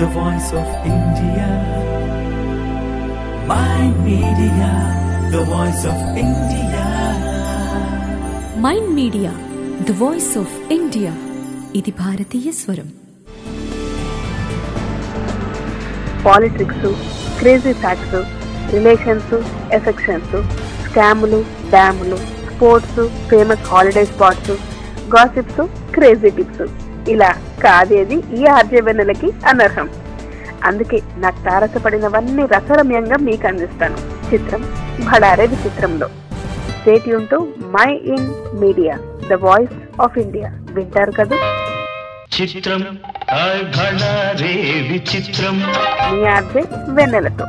the voice of India. My media, the voice of India. Mind media the voice of India ఇది భారతీయ స్వరం politics crazy facts relations affections స్కాములు డ్యాములు sports famous holiday spots gossips crazy tips ఇలా కాదేది ఈ ఆర్జవెన్నెలకి అనర్హం అందుకే నాకు తారసపడినవన్నీ రసరమ్యంగా మీకు అందిస్తాను చిత్రం భడారే విచిత్రంలో stay tuned to mind media the voice of India వింటారు కదా చిత్రం హాయ్ భళా రే విచిత్రం మీ ఆర్జే వెన్నెలతో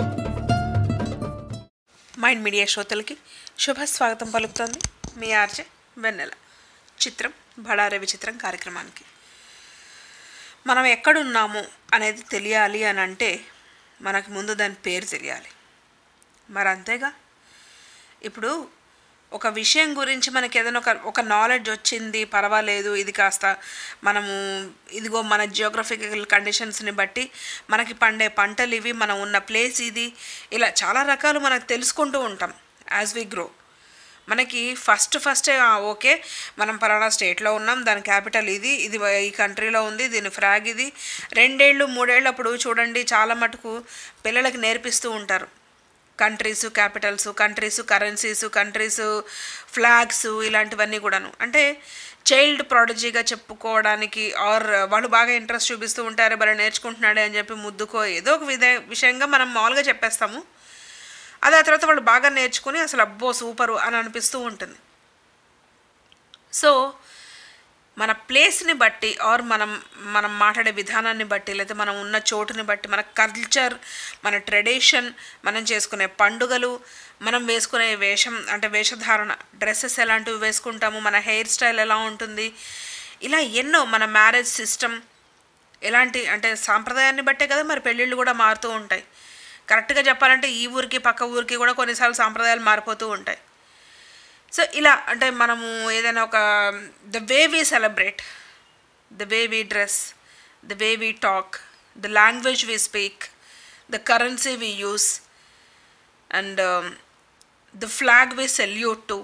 మైండ్ మీడియా శ్రోతలకి శుభ స్వాగతం పలుకుతోంది మీ ఆర్జే వెన్నెల చిత్రం బడారే విచిత్రం కార్యక్రమానికి మనం ఎక్కడున్నాము అనేది తెలియాలి అని అంటే మనకు ముందు దాని పేరు తెలియాలి మరి అంతేగా ఇప్పుడు ఒక విషయం గురించి మనకి ఏదైనా ఒక ఒక నాలెడ్జ్ వచ్చింది పర్వాలేదు ఇది కాస్త మనము ఇదిగో మన జియోగ్రఫికల్ కండిషన్స్ని బట్టి మనకి పండే పంటలు ఇవి మనం ఉన్న ప్లేస్ ఇది ఇలా చాలా రకాలు మనకు తెలుసుకుంటూ ఉంటాం యాజ్ వి గ్రో మనకి ఫస్ట్ ఫస్టే ఓకే మనం పలానా స్టేట్లో ఉన్నాం దాని క్యాపిటల్ ఇది ఇది ఈ కంట్రీలో ఉంది దీని ఫ్రాగ్ ఇది రెండేళ్ళు మూడేళ్ళు అప్పుడు చూడండి చాలా మటుకు పిల్లలకి నేర్పిస్తూ ఉంటారు countries capitals countries currencies countries flags ఇలాంటివన్నీ కూడాను అంటే చైల్డ్ ప్రాడజీగా చెప్పుకోవడానికి ఆర్ వాళ్ళు బాగా ఇంట్రెస్ట్ చూపిస్తూ ఉంటారు భలే నేర్చుకుంటున్నాడే అని చెప్పి ముద్దుకో ఏదో ఒక విధ విషయంగా మనం మామూలుగా చెప్పేస్తాము అది ఆ తర్వాత వాళ్ళు బాగా నేర్చుకుని అసలు అబ్బో సూపరు అని అనిపిస్తూ ఉంటుంది సో మన ప్లేస్ని బట్టి ఆర్ మనం మనం మాట్లాడే విధానాన్ని బట్టి లేదా మనం ఉన్న చోటుని బట్టి మన కల్చర్ మన ట్రెడిషన్ మనం చేసుకునే పండుగలు మనం వేసుకునే వేషం అంటే వేషధారణ డ్రెస్సెస్ ఎలాంటివి వేసుకుంటాము మన హెయిర్ స్టైల్ ఎలా ఉంటుంది ఇలా ఎన్నో మన మ్యారేజ్ సిస్టమ్ ఎలాంటి అంటే సాంప్రదాయాన్ని బట్టే కదా మరి పెళ్ళిళ్ళు కూడా మారుతూ ఉంటాయి కరెక్ట్గా చెప్పాలంటే ఈ ఊరికి పక్క ఊరికి కూడా కొన్నిసార్లు సాంప్రదాయాలు మారిపోతూ ఉంటాయి సో ఇలా అంటే మనము ఏదైనా ఒక the way we celebrate the way we dress the way we talk the language we speak the currency we use and the flag we salute to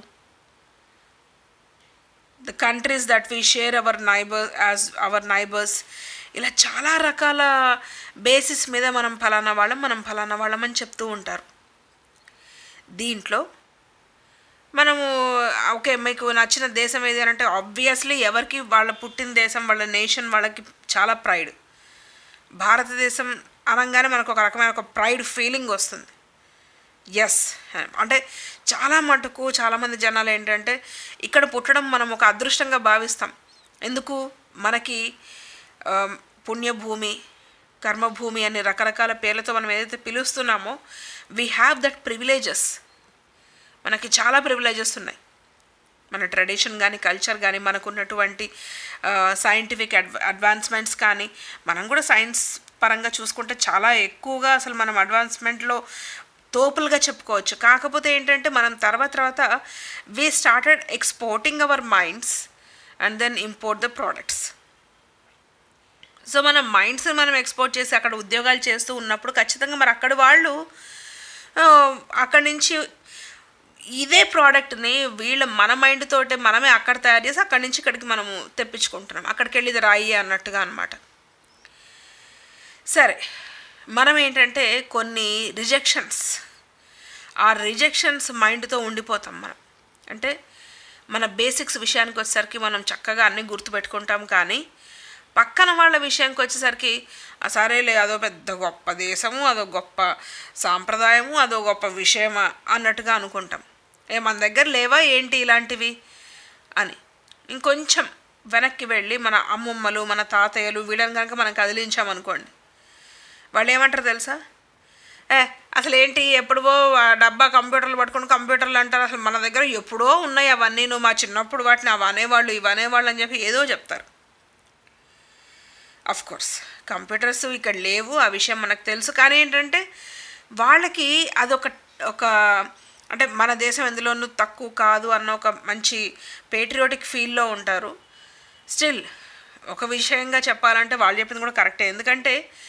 the countries that we share our neighbour as our neighbours ఇలా చాలా రకాల basis మీద మనం ఫలానా వాళ్ళం మనం ఫలానా వాళ్ళం అని చెప్తూ ఉంటారు దీంట్లో మనము ఓకే మీకు నచ్చిన దేశం ఏది అంటే ఆబ్వియస్లీ ఎవరికి వాళ్ళ పుట్టిన దేశం వాళ్ళ నేషన్ వాళ్ళకి చాలా ప్రైడ్ భారతదేశం అనగానే మనకు ఒక రకమైన ఒక ప్రైడ్ ఫీలింగ్ వస్తుంది ఎస్ అంటే చాలా మటుకు చాలామంది జనాలు ఏంటంటే ఇక్కడ పుట్టడం మనం ఒక అదృష్టంగా భావిస్తాం ఎందుకు మనకి ఆ, పుణ్యభూమి కర్మభూమి అనే రకరకాల పేర్లతో మనం ఏదైతే పిలుస్తున్నామో వీ హ్యావ్ దట్ ప్రివిలేజెస్ మనకి చాలా ప్రివిలేజెస్ ఉన్నాయి మన ట్రెడిషన్ కానీ కల్చర్ కానీ మనకున్నటువంటి సైంటిఫిక్ అడ్వ అడ్వాన్స్మెంట్స్ కానీ మనం కూడా సైన్స్ పరంగా చూసుకుంటే చాలా ఎక్కువగా అసలు మనం అడ్వాన్స్మెంట్లో తోపులుగా చెప్పుకోవచ్చు కాకపోతే ఏంటంటే మనం తర్వాత తర్వాత we started exporting our minds and then import the products so మన మైండ్స్ మనం ఎక్స్పోర్ట్ చేసి అక్కడ ఉద్యోగాలు చేస్తూ ఉన్నప్పుడు ఖచ్చితంగా మరి అక్కడి వాళ్ళు ఆ, అక్కడి నుంచి ఇదే ప్రోడక్ట్ని వీళ్ళ మన మైండ్ తోటే మనమే అక్కడ తయారు చేసి అక్కడి నుంచి ఇక్కడికి మనము తెప్పించుకుంటున్నాం అక్కడికి వెళ్ళి ఇది రాయి అన్నట్టుగా అనమాట సరే మనం ఏంటంటే కొన్ని రిజెక్షన్స్ ఆ రిజెక్షన్స్ మైండ్తో ఉండిపోతాం మనం అంటే మన బేసిక్స్ విషయానికి వచ్చేసరికి మనం చక్కగా అన్నీ గుర్తుపెట్టుకుంటాం కానీ పక్కన వాళ్ళ విషయానికి వచ్చేసరికి "ఆ, సరేలే అదో పెద్ద గొప్ప దేశము అదో గొప్ప సాంప్రదాయము అదో గొప్ప విషయమా అన్నట్టుగా అనుకుంటాం ఏ మన దగ్గర లేవా ఏంటి ఇలాంటివి అని ఇంకొంచెం వెనక్కి వెళ్ళి మన అమ్మమ్మలు మన తాతయ్యలు వీళ్ళని కనుక మనం కదిలించామనుకోండి వాళ్ళు ఏమంటారు తెలుసా ఏ అసలు ఏంటి ఎప్పుడో ఆ డబ్బా కంప్యూటర్లు పట్టుకుని కంప్యూటర్లు అంటారు అసలు మన దగ్గర ఎప్పుడో ఉన్నాయి అవన్నీ నువ్వు మా చిన్నప్పుడు వాటిని అవి అనేవాళ్ళు ఇవి అనేవాళ్ళు అని చెప్పి ఏదో చెప్తారు అఫ్ కోర్స్ కంప్యూటర్స్ ఇక్కడ లేవు ఆ విషయం మనకు తెలుసు కానీ ఏంటంటే వాళ్ళకి అదొక ఒక అంటే మన దేశం ఎందులోనూ తక్కువ కాదు అన్న ఒక మంచి పేట్రియోటిక్ ఫీల్లో ఉంటారు స్టిల్ ఒక విషయంగా చెప్పాలంటే వాళ్ళు చెప్పింది కూడా కరెక్టే ఎందుకంటే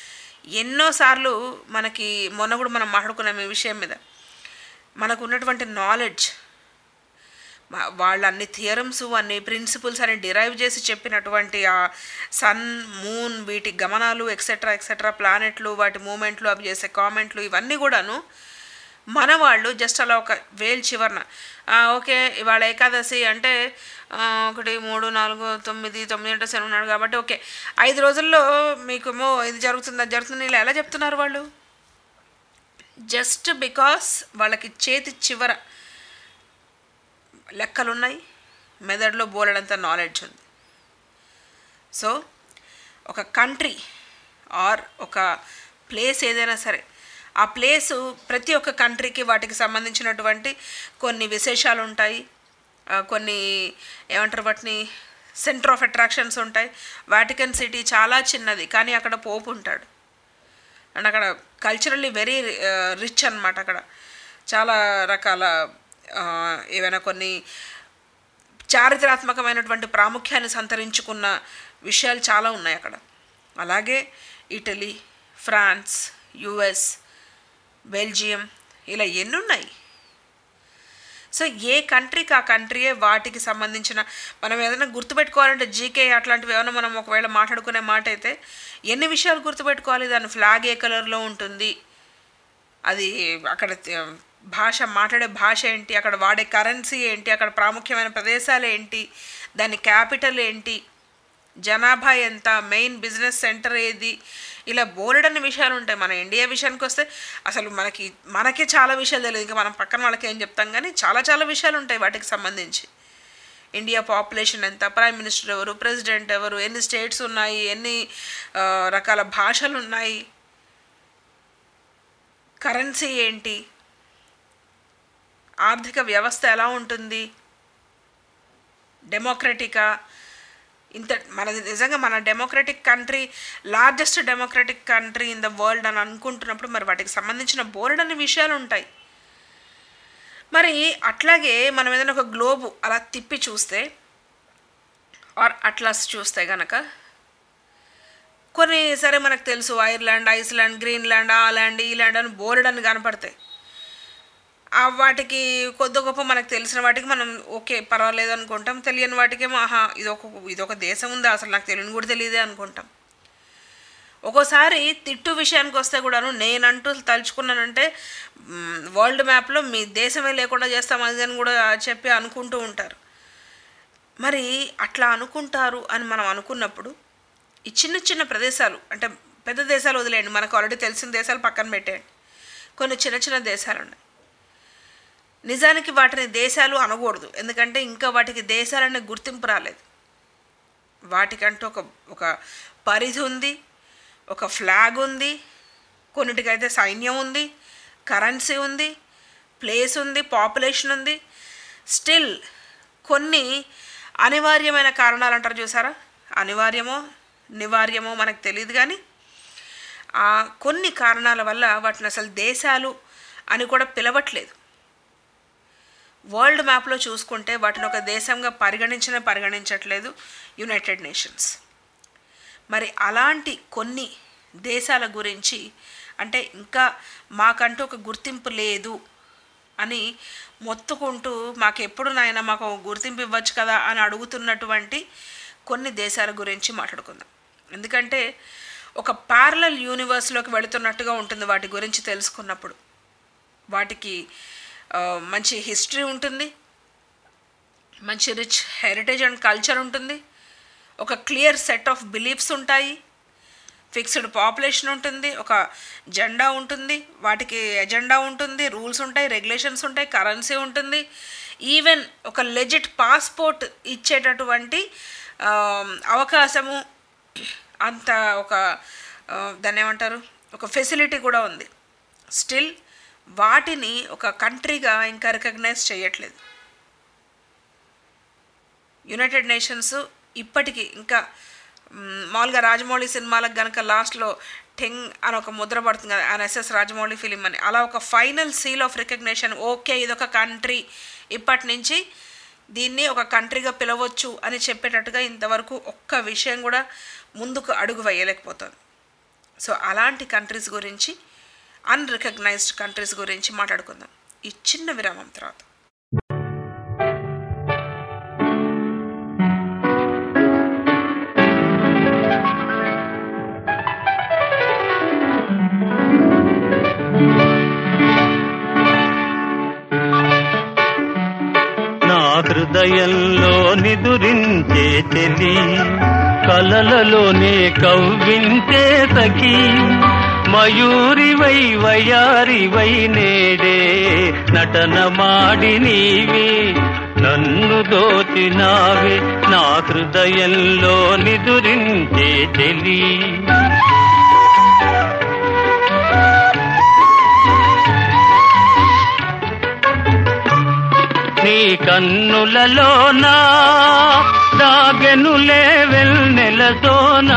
ఎన్నోసార్లు మనకి మొన్న కూడా మనం మాట్లాడుకున్నాం ఈ విషయం మీద మనకు ఉన్నటువంటి నాలెడ్జ్ వాళ్ళు అన్ని థియరమ్స్ అన్ని ప్రిన్సిపల్స్ అని డిరైవ్ చేసి చెప్పినటువంటి ఆ సన్ మూన్ వీటి గమనాలు ఎక్సెట్రా ఎక్సెట్రా ప్లానెట్లు వాటి మూమెంట్లు అవి చేసే కామెంట్లు ఇవన్నీ కూడాను మన వాళ్ళు జస్ట్ అలా ఒక వేల్ చివరన "ఆ, ఓకే ఇవాళ ఏకాదశి అంటే ఆ, ఒకటి మూడు నాలుగు తొమ్మిది తొమ్మిది అంటే శని ఉన్నాడు కాబట్టి ఓకే ఐదు రోజుల్లో మీకేమో ఇది జరుగుతుంది అది జరుగుతుంది ఇలా ఎలా చెప్తున్నారు వాళ్ళు జస్ట్ బికాస్ వాళ్ళకి చేతి చివర లెక్కలున్నాయి మెదడులో బోలెడంత నాలెడ్జ్ ఉంది సో ఒక కంట్రీ ఆర్ ఒక ప్లేస్ ఏదైనా సరే ఆ ప్లేసు ప్రతి ఒక్క కంట్రీకి వాటికి సంబంధించినటువంటి కొన్ని విశేషాలు ఉంటాయి ఆ, కొన్ని ఏమంటారు వాటిని సెంటర్ ఆఫ్ అట్రాక్షన్స్ ఉంటాయి వాటికన్ సిటీ చాలా చిన్నది కానీ అక్కడ పోపు ఉంటాడు అండ్ అక్కడ కల్చరల్లీ వెరీ రిచ్ అన్నమాట అక్కడ చాలా రకాల ఆ, ఏవైనా కొన్ని చారిత్రాత్మకమైనటువంటి ప్రాముఖ్యాన్ని సంతరించుకున్న విషయాలు చాలా ఉన్నాయి అక్కడ అలాగే ఇటలీ ఫ్రాన్స్ యుఎస్ బెల్జియం ఇలా ఎన్ని ఉన్నాయి సో ఏ కంట్రీకి ఆ కంట్రీయే వాటికి సంబంధించిన మనం ఏదైనా గుర్తుపెట్టుకోవాలంటే జీకే అట్లాంటివి ఏమైనా మనం ఒకవేళ మాట్లాడుకునే మాట అయితే ఎన్ని విషయాలు గుర్తుపెట్టుకోవాలి దాని ఫ్లాగ్ ఏ కలర్లో ఉంటుంది అది అక్కడ త- భాష మాట్లాడే భాష ఏంటి అక్కడ వాడే కరెన్సీ ఏంటి అక్కడ ప్రాముఖ్యమైన ప్రదేశాలు ఏంటి దాని క్యాపిటల్ ఏంటి జనాభా ఎంత మెయిన్ బిజినెస్ సెంటర్ ఏది ఇలా బోలెడన్ని విషయాలు ఉంటాయి మన ఇండియా విషయానికి వస్తే అసలు మనకి మనకే చాలా విషయాలు తెలియదు ఇంకా మనం పక్కన వాళ్ళకి ఏం చెప్తాం కానీ చాలా చాలా విషయాలు ఉంటాయి వాటికి సంబంధించి ఇండియా పాపులేషన్ ఎంత ప్రైమ్ మినిస్టర్ ఎవరు ప్రెసిడెంట్ ఎవరు ఎన్ని స్టేట్స్ ఉన్నాయి ఎన్ని ఆ, రకాల భాషలు ఉన్నాయి కరెన్సీ ఏంటి ఆర్థిక వ్యవస్థ ఎలా ఉంటుంది డెమోక్రటికా ఇంత మనది నిజంగా మన democratic country largest democratic country in the world అని అనుకుంటున్నప్పుడు మరి వాటికి సంబంధించిన బోలెడన్ని విషయాలు ఉంటాయి మరి అట్లాగే మనం ఏదైనా ఒక గ్లోబు అలా తిప్పి చూస్తే ఆర్ అట్లాస్ చూస్తే గనక కొన్ని సరే మనకు తెలుసు ఐర్లాండ్ ఐస్లాండ్ గ్రీన్లాండ్ ఆ ల్యాండ్ ఈ ల్యాండ్ అని బోలెడని కనపడతాయి ఆ వాటికి కొద్ది గొప్ప మనకు తెలిసిన వాటికి మనం ఓకే పర్వాలేదు అనుకుంటాం తెలియని వాటికేమో ఆహా ఇదొక ఇదొక దేశం ఉందా అసలు నాకు తెలియని కూడా తెలియదే అనుకుంటాం ఒక్కోసారి తిట్టు విషయానికి వస్తే కూడాను నేనంటూ తలుచుకున్నానంటే మ్, వరల్డ్ మ్యాప్లో మీ దేశమే లేకుండా చేస్తాం అది అని కూడా చెప్పి అనుకుంటూ ఉంటారు మరి అట్లా అనుకుంటారు అని మనం అనుకున్నప్పుడు ఈ చిన్న చిన్న ప్రదేశాలు అంటే పెద్ద దేశాలు వదిలేయండి మనకు ఆల్రెడీ తెలిసిన దేశాలు పక్కన పెట్టేయండి కొన్ని చిన్న చిన్న దేశాలు ఉన్నాయి నిజానికి వాటిని దేశాలు అనకూడదు ఎందుకంటే ఇంకా వాటికి దేశాలనే గుర్తింపు రాలేదు వాటికంటూ ఒక ఒక పరిధి ఉంది ఒక ఫ్లాగ్ ఉంది కొన్నిటికైతే సైన్యం ఉంది కరెన్సీ ఉంది ప్లేస్ ఉంది పాపులేషన్ ఉంది స్టిల్ కొన్ని అనివార్యమైన కారణాలు అంటారు చూసారా అనివార్యమో నివార్యమో మనకు తెలియదు కానీ ఆ కొన్ని కారణాల వల్ల వాటిని అసలు దేశాలు అని కూడా పిలవట్లేదు వరల్డ్ మ్యాప్లో చూసుకుంటే వాటిని ఒక దేశంగా పరిగణించిన పరిగణించట్లేదు యునైటెడ్ నేషన్స్ మరి అలాంటి కొన్ని దేశాల గురించి అంటే ఇంకా మాకంటూ ఒక గుర్తింపు లేదు అని మొత్తుకుంటూ మాకు ఎప్పుడు నాయన మాకు ఒక గుర్తింపు ఇవ్వచ్చు కదా అని అడుగుతున్నటువంటి కొన్ని దేశాల గురించి మాట్లాడుకుందాం ఎందుకంటే ఒక ప్యారలల్ యూనివర్స్లోకి వెళుతున్నట్టుగా ఉంటుంది వాటి గురించి తెలుసుకున్నప్పుడు వాటికి ఆ, మంచి హిస్టరీ ఉంటుంది మంచి రిచ్ హెరిటేజ్ అండ్ కల్చర్ ఉంటుంది ఒక క్లియర్ సెట్ ఆఫ్ బిలీఫ్స్ ఉంటాయి ఫిక్స్డ్ పాపులేషన్ ఉంటుంది ఒక జెండా ఉంటుంది వాటికి ఎజెండా ఉంటుంది రూల్స్ ఉంటాయి రెగ్యులేషన్స్ ఉంటాయి కరెన్సీ ఉంటుంది ఈవెన్ ఒక లెజిట్ పాస్పోర్ట్ ఇచ్చేటటువంటి ఆ, అవకాశము అంత ఒక ఆ, దాన్ని ఏమంటారు ఒక ఫెసిలిటీ కూడా ఉంది స్టిల్ వాటిని ఒక కంట్రీగా ఇంకా రికగ్నైజ్ చేయట్లేదు యునైటెడ్ నేషన్స్ ఇప్పటికీ ఇంకా మ్, మామూలుగా రాజమౌళి సినిమాలకు గనక లాస్ట్లో టెంగ్ అని ఒక ముద్ర పడుతుంది కదా ఆయన ఎస్ఎస్ రాజమౌళి ఫిలిం అని అలా ఒక final seal of recognition okay ఇదొక కంట్రీ ఇప్పటి నుంచి దీన్ని ఒక కంట్రీగా పిలవచ్చు అని చెప్పేటట్టుగా ఇంతవరకు ఒక్క విషయం కూడా ముందుకు అడుగు వేయలేకపోతుంది సో అలాంటి కంట్రీస్ గురించి అన్రికగ్నైజ్డ్ కంట్రీస్ గురించి మాట్లాడుకుందాం ఈ చిన్న విరామం తర్వాత నా హృదయంలో నిదురించే చెలి కలలలోనే కవ్వించే సఖి మయూరివై వయారివై నేడే నటన మాడి నీవి నన్ను దోచినావే నా హృదయంలో నిదురించే చెలి నీ కన్నులలోనా దాగెనులే వెన్నెలతోనా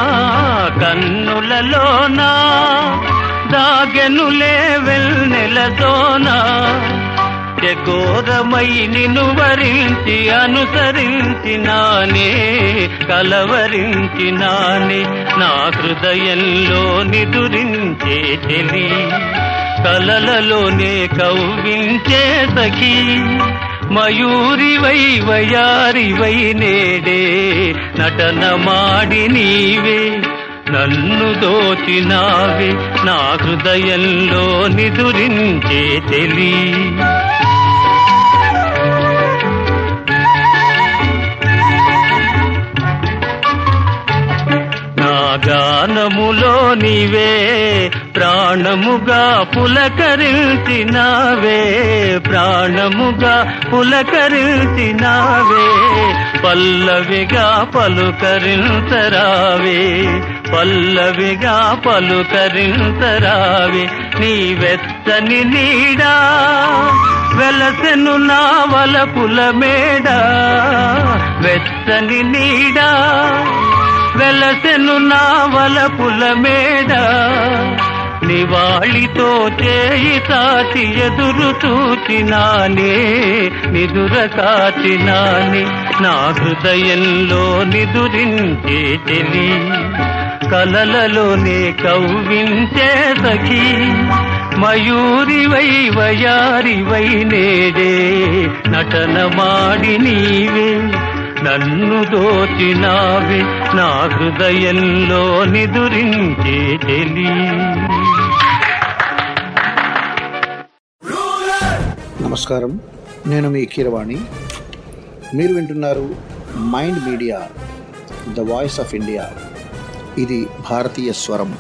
కన్నులలోనా దాగెనులే వెన్నెలతోనా చకోరమై నిన్ను వరించి అనుసరించినానే కలవరించినానే నా హృదయంలో నిదురించే చెలి కలలలోనే కవ్వించే సఖీ మయూరివై వయారివై నేడే నటన మాడి నీవే నన్ను దోచినావే నా హృదయంలో నిదురించే తెలి నా గానములో నీవే ప్రాణముగా పులకరించినావే ప్రాణముగా పులకరించినావే పల్లవిగా పలుకరించరావే పల్లవిగా పలుకరించరావే నీ వెచ్చని నీడా వెలసెను నా వలపుల మేడ వెచ్చని నీడా వెలసెను నా వలపుల మేడ నివాళితో చేయి తాచి ఎదురు చూచినానే నిదుర కాచినానే నా హృదయంలో నిదురించే తెలి కలలలోనే కవ్వించే సఖీ మయూరివై వయారివై నేడే నటన మాడి నీవే నన్ను దోచినావే నా హృదయంలో నిదురించే తెలి నమస్కారం నేను మీ కీరవాణి మీరు వింటున్నారు mind media the voice of India ఇది భారతీయ స్వరం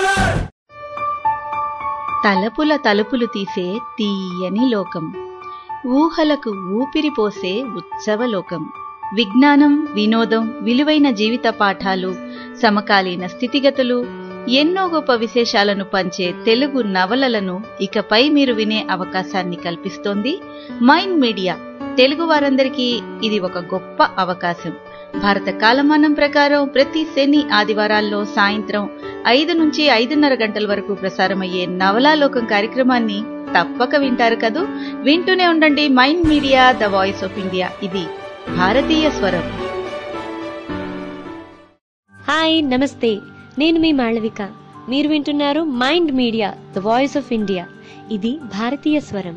తలపుల తలుపులు తీసే తీయని లోకం ఊహలకు ఊపిరి పోసే ఉత్సవలోకం విజ్ఞానం వినోదం విలువైన జీవిత పాఠాలు సమకాలీన స్థితిగతులు ఎన్నో గొప్ప విశేషాలను పంచే తెలుగు నవలలను ఇకపై మీరు వినే అవకాశాన్ని కల్పిస్తోంది మైండ్ మీడియా తెలుగు వారందరికీ ఇది ఒక గొప్ప అవకాశం భారత కాలమానం ప్రకారం ప్రతి శని ఆదివారాల్లో సాయంత్రం ఐదు నుంచి ఐదున్నర గంటల వరకు ప్రసారమయ్యే నవలాలోకం కార్యక్రమాన్ని తప్పక వింటారు కదూ వింటూనే ఉండండి mind media the voice of India ఇది భారతీయ స్వరం హాయ్ నమస్తే నేను మీ మాళవిక మీరు వింటున్నారు mind media the voice of India ఇది భారతీయ స్వరం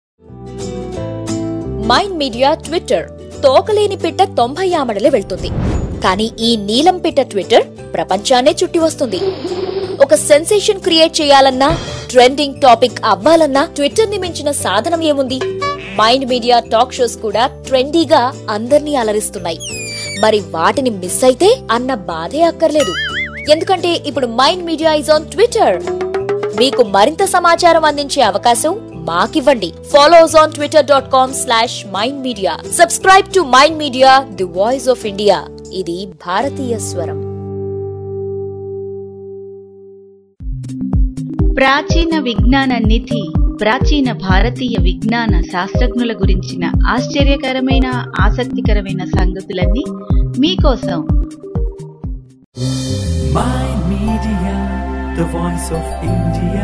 మైండ్ మీడియా ట్విట్టర్ తోకలేని పిట్ట తొంభై ఆమడలే వెళ్తుంది కానీ ఈ నీలం పిట్ట ట్విట్టర్ ప్రపంచాన్నే చుట్టి వస్తుంది ఒక సెన్సేషన్ క్రియేట్ చేయాలన్నా ట్రెండింగ్ టాపిక్ అవ్వాలన్నా ట్విట్టర్ ని మించిన సాధనం ఏముంది మైండ్ మీడియా టాక్ షోస్ కూడా ట్రెండీగా అందర్నీ అలరిస్తున్నాయి మరి వాటిని మిస్ అయితే అన్న బాధే అక్కర్లేదు ఎందుకంటే ఇప్పుడు mind media is on Twitter మీకు మరింత సమాచారం అందించే అవకాశం మాకివ్వండి follow us on Twitter dot com slash mind media subscribe to mind media the voice of India ఇది భారతీయ స్వరం ప్రాచీన విజ్ఞాన నిధి ప్రాచీన భారతీయ విజ్ఞాన శాస్త్రజ్ఞుల గురించిన ఆశ్చర్యకరమైన ఆసక్తికరమైన సంగతులన్నీ మీకోసం Mind Media, the voice of India.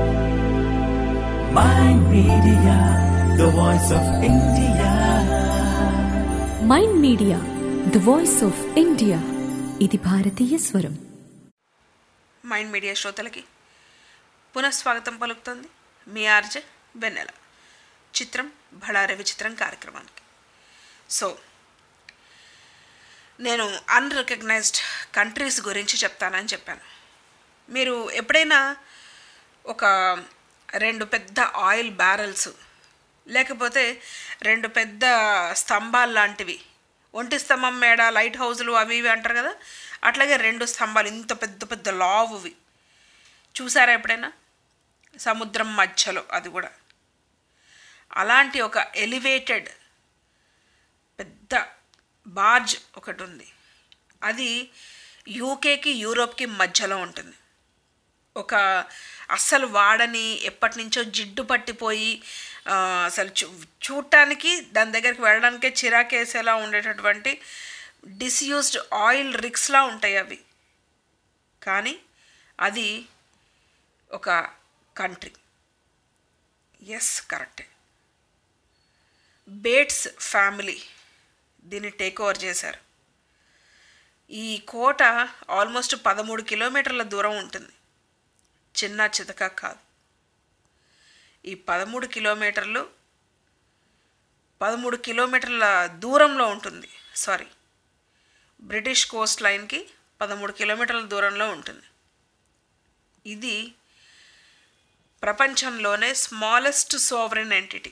Mind Media, the voice of India. Mind media the voice of India ఇది భారతీయ స్వరం మైండ్ మీడియా శ్రోతలకి పునఃస్వాగతం పలుకుతుంది మీ ఆర్జే వెన్నెల చిత్రం బళారే విచిత్రం కార్యక్రమానికి సో నేను అన్రికగ్నైజ్డ్ కంట్రీస్ గురించి చెప్తానని చెప్పాను మీరు ఎప్పుడైనా ఒక రెండు పెద్ద ఆయిల్ బ్యారెల్స్ లేకపోతే రెండు పెద్ద స్తంభాలు లాంటివి ఒంటి స్తంభం మేడ లైట్ హౌజులు అవి ఇవి అంటారు కదా అట్లాగే రెండు స్తంభాలు ఇంత పెద్ద పెద్ద లావువి చూసారా ఎప్పుడైనా సముద్రం మధ్యలో అది కూడా అలాంటి ఒక ఎలివేటెడ్ పెద్ద బార్జ్ ఒకటి ఉంది అది యూకేకి యూరోప్కి మధ్యలో ఉంటుంది ఒక అస్సలు వాడని ఎప్పటి నుంచో జిడ్డు పట్టిపోయి ఆ, అసలు చూ చూడటానికి దాని దగ్గరికి వెళ్ళడానికే చిరాకేసేలా ఉండేటటువంటి డిస్యూజ్డ్ ఆయిల్ రిక్స్లా ఉంటాయి అవి కానీ అది ఒక కంట్రీ ఎస్ కరెక్టే బేట్స్ ఫ్యామిలీ దీన్ని టేక్ ఓవర్ చేశారు ఈ కోట ఆల్మోస్ట్ పదమూడు కిలోమీటర్ల దూరం ఉంటుంది చిన్న చితక కాదు ఈ పదమూడు కిలోమీటర్లు పదమూడు కిలోమీటర్ల దూరంలో ఉంటుంది సారీ బ్రిటిష్ కోస్ట్ లైన్కి పదమూడు కిలోమీటర్ల దూరంలో ఉంటుంది ఇది ప్రపంచంలోనే స్మాలెస్ట్ సోవరెన్ ఎంటిటీ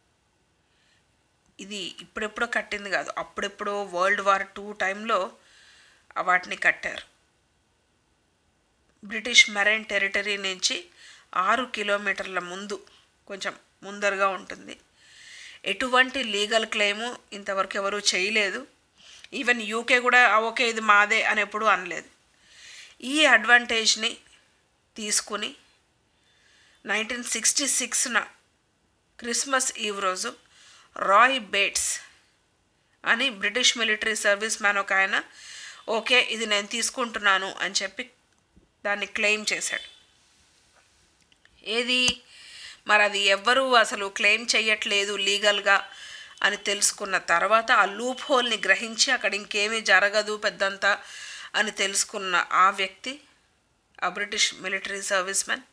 ఇది ఇప్పుడెప్పుడో కట్టింది కాదు అప్పుడెప్పుడో వరల్డ్ వార్ టూ టైంలో వాటిని కట్టారు బ్రిటిష్ మెరైన్ టెరిటరీ నుంచి ఆరు కిలోమీటర్ల ముందు కొంచెం ముందరగా ఉంటుంది ఎటువంటి లీగల్ క్లెయిము ఇంతవరకు ఎవరూ చేయలేదు ఈవెన్ యూకే కూడా "ఆ, ఓకే ఇది మాదే అని ఎప్పుడూ అనలేదు ఈ అడ్వాంటేజ్ని తీసుకుని నైన్టీన్ సిక్స్టీ సిక్స్న క్రిస్మస్ ఈవ్ రోజు రాయ్ బేట్స్ అని బ్రిటిష్ మిలిటరీ సర్వీస్ మ్యాన్ ఒక ఆయన ఓకే ఇది నేను తీసుకుంటున్నాను అని చెప్పి దాన్ని క్లెయిమ్ చేశాడు ఏది మరి అది ఎవ్వరూ అసలు క్లెయిమ్ చేయట్లేదు లీగల్గా అని తెలుసుకున్న తర్వాత ఆ లూప్ హోల్ని గ్రహించి అక్కడ ఇంకేమీ జరగదు పెద్దంతా అని తెలుసుకున్న ఆ వ్యక్తి ఆ British military service man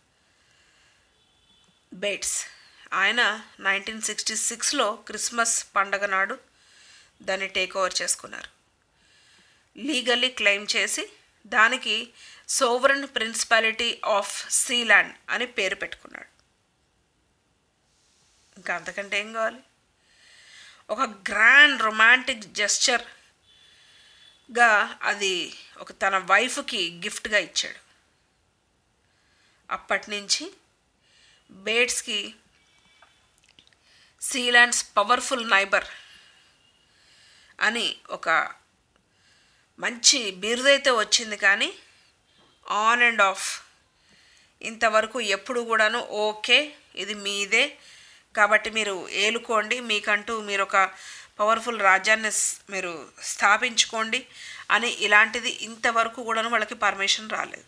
Bates ఆయన నైన్టీన్ సిక్స్టీ సిక్స్లో క్రిస్మస్ పండగ నాడు దాన్ని టేక్ ఓవర్ చేసుకున్నారు లీగల్లీ క్లెయిమ్ చేసి దానికి సోవరన్ ప్రిన్సిపాలిటీ ఆఫ్ సీలాండ్ అని పేరు పెట్టుకున్నాడు ఇంకా అంతకంటే ఏం కావాలి ఒక గ్రాండ్ రొమాంటిక్ జెస్చర్గా అది ఒక తన వైఫ్కి గిఫ్ట్గా ఇచ్చాడు అప్పటి నుంచి బేట్స్కి సీలాండ్స్ పవర్ఫుల్ నైబర్ అని ఒక మంచి బిరుదైతే వచ్చింది కానీ ఆన్ అండ్ ఆఫ్ ఇంతవరకు ఎప్పుడు కూడాను ఓకే ఇది మీదే కాబట్టి మీరు ఏలుకోండి మీకంటూ మీరు ఒక పవర్ఫుల్ రాజ్యాన్ని స్- మీరు స్థాపించుకోండి అని ఇలాంటిది ఇంతవరకు కూడాను వాళ్ళకి పర్మిషన్ రాలేదు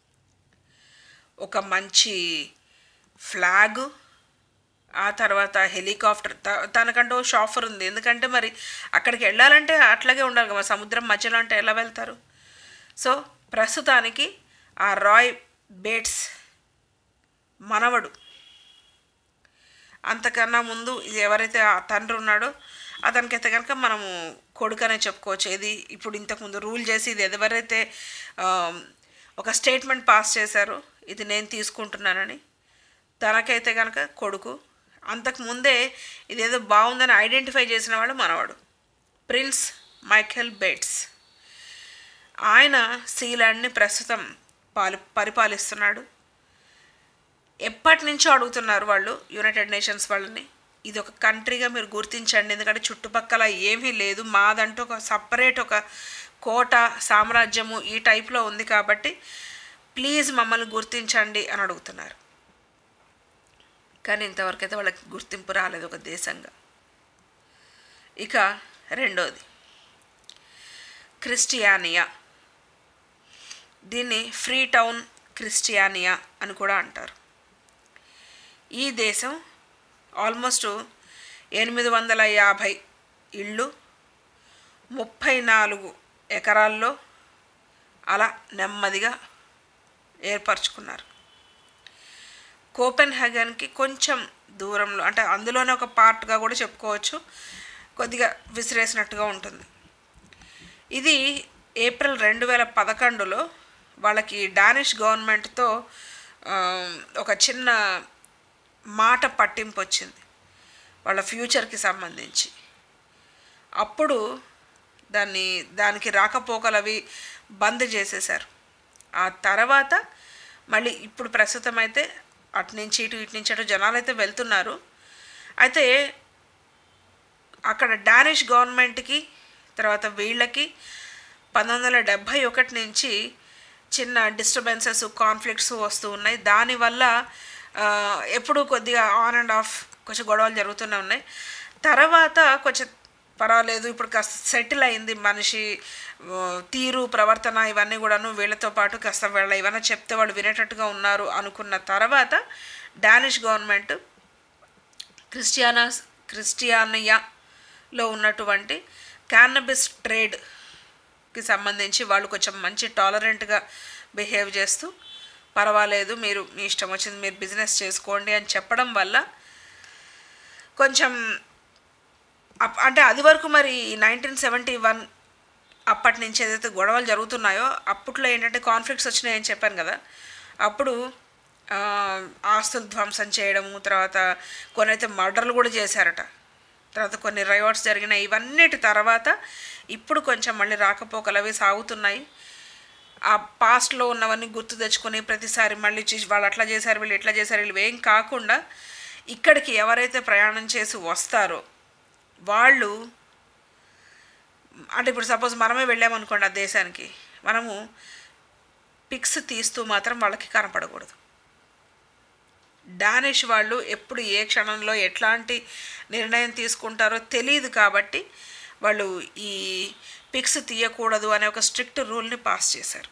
ఒక మంచి ఫ్లాగ్ ఆ తర్వాత హెలికాప్టర్ త- తనకంటూ షాఫర్ ఉంది ఎందుకంటే మరి అక్కడికి వెళ్ళాలంటే అట్లాగే ఉండాలి కదా సముద్రం మధ్యలో అంటే ఎలా వెళ్తారు సో ప్రస్తుతానికి ఆ రాయ్ బేట్స్ మనవడు అంతకన్నా ముందు ఇది ఎవరైతే ఆ తండ్రి ఉన్నాడో అతనికైతే కనుక మనము కొడుకనే చెప్పుకోవచ్చు ఇది ఇప్పుడు ఇంతకుముందు రూల్ చేసి ఇది ఎవరైతే ఆ, ఒక స్టేట్మెంట్ పాస్ చేశారో ఇది నేను తీసుకుంటున్నానని తనకైతే కనుక కొడుకు అంతకుముందే ఇదేదో బాగుందని ఐడెంటిఫై చేసిన వాడు మనవాడు ప్రిన్స్ మైఖెల్ బేట్స్ ఆయన సీలాండ్ని ప్రస్తుతం పాలి పరిపాలిస్తున్నాడు ఎప్పటి నుంచో అడుగుతున్నారు వాళ్ళు యునైటెడ్ నేషన్స్ వాళ్ళని ఇది ఒక కంట్రీగా మీరు గుర్తించండి ఎందుకంటే చుట్టుపక్కల ఏమీ లేదు మాదంటూ ఒక సపరేట్ ఒక కోట సామ్రాజ్యము ఈ టైప్లో ఉంది కాబట్టి ప్లీజ్ మమ్మల్ని గుర్తించండి అని అడుగుతున్నారు కానీ ఇంతవరకు అయితే వాళ్ళకి గుర్తింపు రాలేదు ఒక దేశంగా ఇక రెండోది క్రిస్టియానియా దీన్ని ఫ్రీ టౌన్ క్రిస్టియానియా అని కూడా అంటారు ఈ దేశం ఆల్మోస్ట్ ఎనిమిది వందల యాభై ఇళ్ళు ముప్పై నాలుగు ఎకరాల్లో అలా నెమ్మదిగా ఏర్పరచుకున్నారు కోపెన్ హెగన్కి కొంచెం దూరంలో అంటే అందులోనే ఒక పార్ట్గా కూడా చెప్పుకోవచ్చు కొద్దిగా విసిరేసినట్టుగా ఉంటుంది ఇది ఏప్రిల్ రెండు వేల పదకొండులో వాళ్ళకి డానిష్ గవర్నమెంట్తో ఆ, ఒక చిన్న మాట పట్టింపు వచ్చింది వాళ్ళ ఫ్యూచర్కి సంబంధించి అప్పుడు దాన్ని దానికి రాకపోకలు అవి బంద్ చేసేశారు ఆ తర్వాత మళ్ళీ ఇప్పుడు ప్రస్తుతం అయితే అటు నుంచి ఇటు ఇటు నుంచి అటు జనాలు అయితే వెళ్తున్నారు అయితే అక్కడ డానిష్ గవర్నమెంట్కి తర్వాత వీళ్ళకి పంతొమ్మిది వందల డెబ్భై ఒకటి నుంచి చిన్న డిస్టర్బెన్సెస్ కాన్ఫ్లిక్ట్స్ వస్తూ ఉన్నాయి దానివల్ల ఆ, ఎప్పుడూ కొద్దిగా ఆన్ అండ్ ఆఫ్ కొంచెం గొడవలు జరుగుతూనే ఉన్నాయి తర్వాత కొంచెం పర్వాలేదు ఇప్పుడు కాస్త సెటిల్ అయింది మనిషి ఆ, తీరు ప్రవర్తన ఇవన్నీ కూడాను వీళ్ళతో పాటు కాస్త వీళ్ళ ఏమైనా చెప్తే వాళ్ళు వినేటట్టుగా ఉన్నారు అనుకున్న తర్వాత డానిష్ గవర్నమెంట్ క్రిస్టియానా క్రిస్టియానియాలో ఉన్నటువంటి క్యాన్నబిస్ ట్రేడ్కి సంబంధించి వాళ్ళు కొంచెం మంచి టాలరెంట్గా బిహేవ్ చేస్తూ పర్వాలేదు మీరు మీ ఇష్టం వచ్చింది మీరు బిజినెస్ చేసుకోండి అని చెప్పడం వల్ల కొంచెం అప్- అంటే అది వరకు మరి నైన్టీన్ సెవెంటీ వన్ అప్పటి నుంచి ఏదైతే గొడవలు జరుగుతున్నాయో అప్పట్లో ఏంటంటే కాన్ఫ్లిక్ట్స్ వచ్చినాయని చెప్పాను కదా అప్పుడు ఆ, ఆస్తులు ధ్వంసం చేయడము తర్వాత కొన్ని అయితే మర్డర్లు కూడా చేశారట తర్వాత కొన్ని రైవాట్స్ జరిగినాయి ఇవన్నిటి తర్వాత ఇప్పుడు కొంచెం మళ్ళీ రాకపోకలు అవి సాగుతున్నాయి ఆ పాస్ట్లో ఉన్నవన్నీ గుర్తు తెచ్చుకొని ప్రతిసారి మళ్ళీ చూసి వాళ్ళు అట్లా చేశారు వీళ్ళు ఇట్లా చేశారు వీళ్ళు ఏం కాకుండా ఇక్కడికి ఎవరైతే ప్రయాణం చేసి వస్తారో వాళ్ళు అంటే ఇప్పుడు సపోజ్ మనమే వెళ్ళామనుకోండి ఆ దేశానికి మనము పిక్స్ తీస్తూ మాత్రం వాళ్ళకి కనపడకూడదు డానిష్ వాళ్ళు ఎప్పుడు ఏ క్షణంలో ఎట్లాంటి నిర్ణయం తీసుకుంటారో తెలియదు కాబట్టి వాళ్ళు ఈ పిక్స్ తీయకూడదు అనే ఒక స్ట్రిక్ట్ రూల్ని పాస్ చేశారు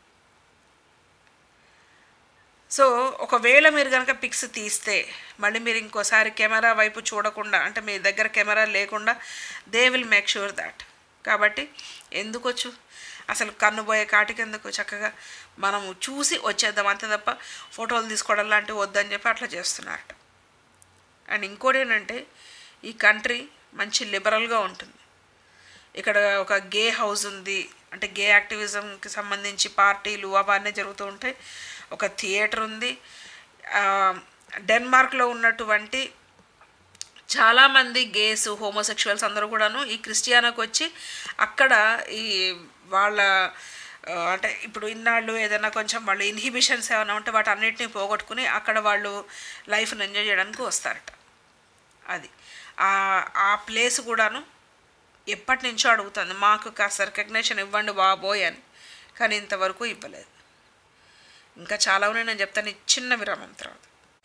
సో ఒకవేళ మీరు కనుక పిక్స్ తీస్తే మళ్ళీ మీరు ఇంకోసారి కెమెరా వైపు చూడకుండా అంటే మీ దగ్గర కెమెరా లేకుండా they will make sure that కాబట్టి ఎందుకు వచ్చు అసలు కన్ను పోయే కాటికి ఎందుకు చక్కగా మనము చూసి వచ్చేద్దాం అంతే తప్ప ఫోటోలు తీసుకోవడం లాంటివి వద్దని చెప్పి అట్లా చేస్తున్నారట అండ్ ఇంకోటి ఏంటంటే ఈ కంట్రీ మంచి లిబరల్గా ఉంటుంది ఇక్కడ ఒక గే హౌస్ ఉంది అంటే గే యాక్టివిజంకి సంబంధించి పార్టీలు అవన్నీ జరుగుతూ ఉంటాయి ఒక థియేటర్ ఉంది ఆ, డెన్మార్క్లో ఉన్నటువంటి చాలామంది గేస్ హోమోసెక్షువల్స్ అందరూ కూడాను ఈ క్రిస్టియానాకు వచ్చి అక్కడ ఈ వాళ్ళ ఆ, అంటే ఇప్పుడు ఇన్నాళ్ళు ఏదైనా కొంచెం వాళ్ళు ఇన్హిబిషన్స్ ఏమైనా ఉంటే వాటి అన్నిటిని పోగొట్టుకుని అక్కడ వాళ్ళు లైఫ్ని ఎంజాయ్ చేయడానికి వస్తారట అది ఆ- ఆ ప్లేస్ కూడాను ఎప్పటి నుంచో అడుగుతుంది మాకు కాస్త రికగ్నేషన్ ఇవ్వండి బాబోయ్ అని కానీ ఇంతవరకు ఇవ్వలేదు ఇంకా చాలా ఉన్నాయి నేను చెప్తాను ఈ చిన్న విరామం తర్వాత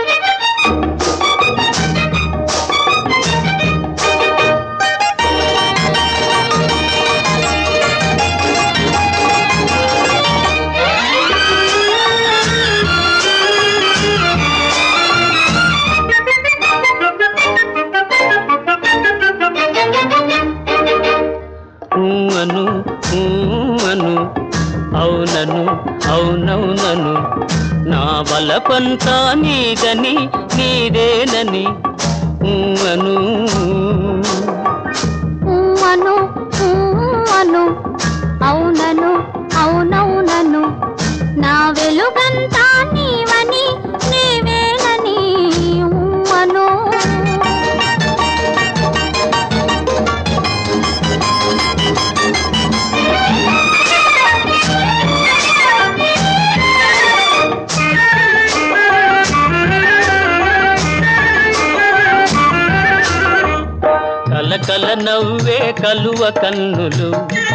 ఊ అను ఊ అను అవునను అవునవునను నా బలపంతా నీదని నీదేనని ఊ అను అను అను అవునను అవునవునను నా వెలుగంతా నీవని నీవేనని అను కలకల నవ్వే కలువ కన్నులు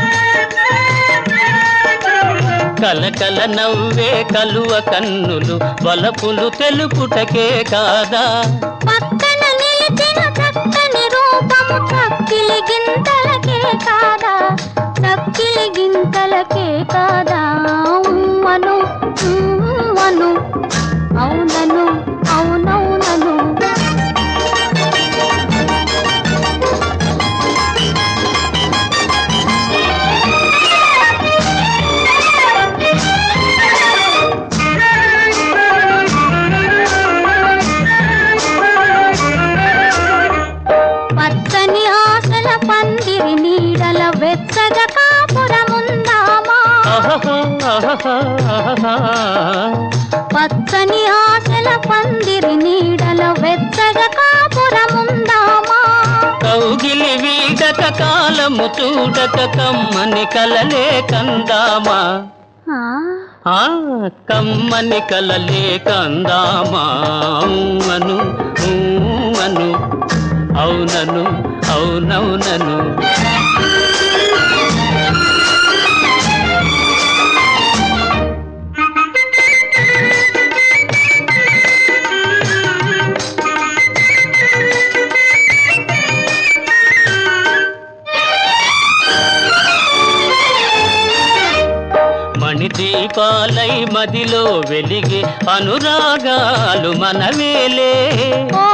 కలకల నవ్వే కలువ కన్నులు వలపులు తెలుపుటకే కాదా పక్కన నిలిచిన చక్కని రూపము చక్కిలి గింతలకే కాదా చక్కిలి గింతలకే కాదా ఉమ్మను ఉమ్మను అవునను అవునవునను పచ్చని ఆశల పందిరి నీడల వెచ్చగా కాపురముందామా కౌగిలి వీడక కాలము చూడక కమ్మని కలలే కందామా ఆ, ఆ కమ్మని కలలే కందామా అను అను అవునను అవునవునను మణిదీపాలై మదిలో వెలిగే అనురాగాలు మనవేలే ఓ,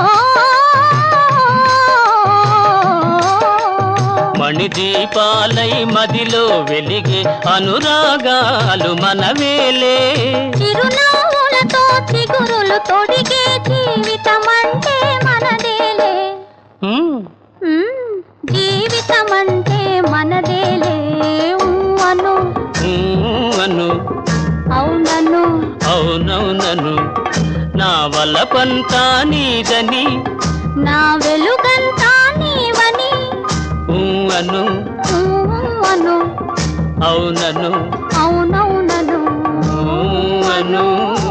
మణిదీపాలై మదిలో వెలిగే అనురాగాలు మనవేలే చిరునవ్వులతో చిగురులు తొడిగే జీవితం అంటే మనదేలే హ్మ్. ఉమ్, జీవితం అంటే మనదేలే ఊ అను హ్మ్ అను అవునను అవునవునను నా వల్లపంతా నీదని నా వెలుగంతా నీవని హ్మ్ అను ఊ అను అవునను అవునవునను హ్మ్ అను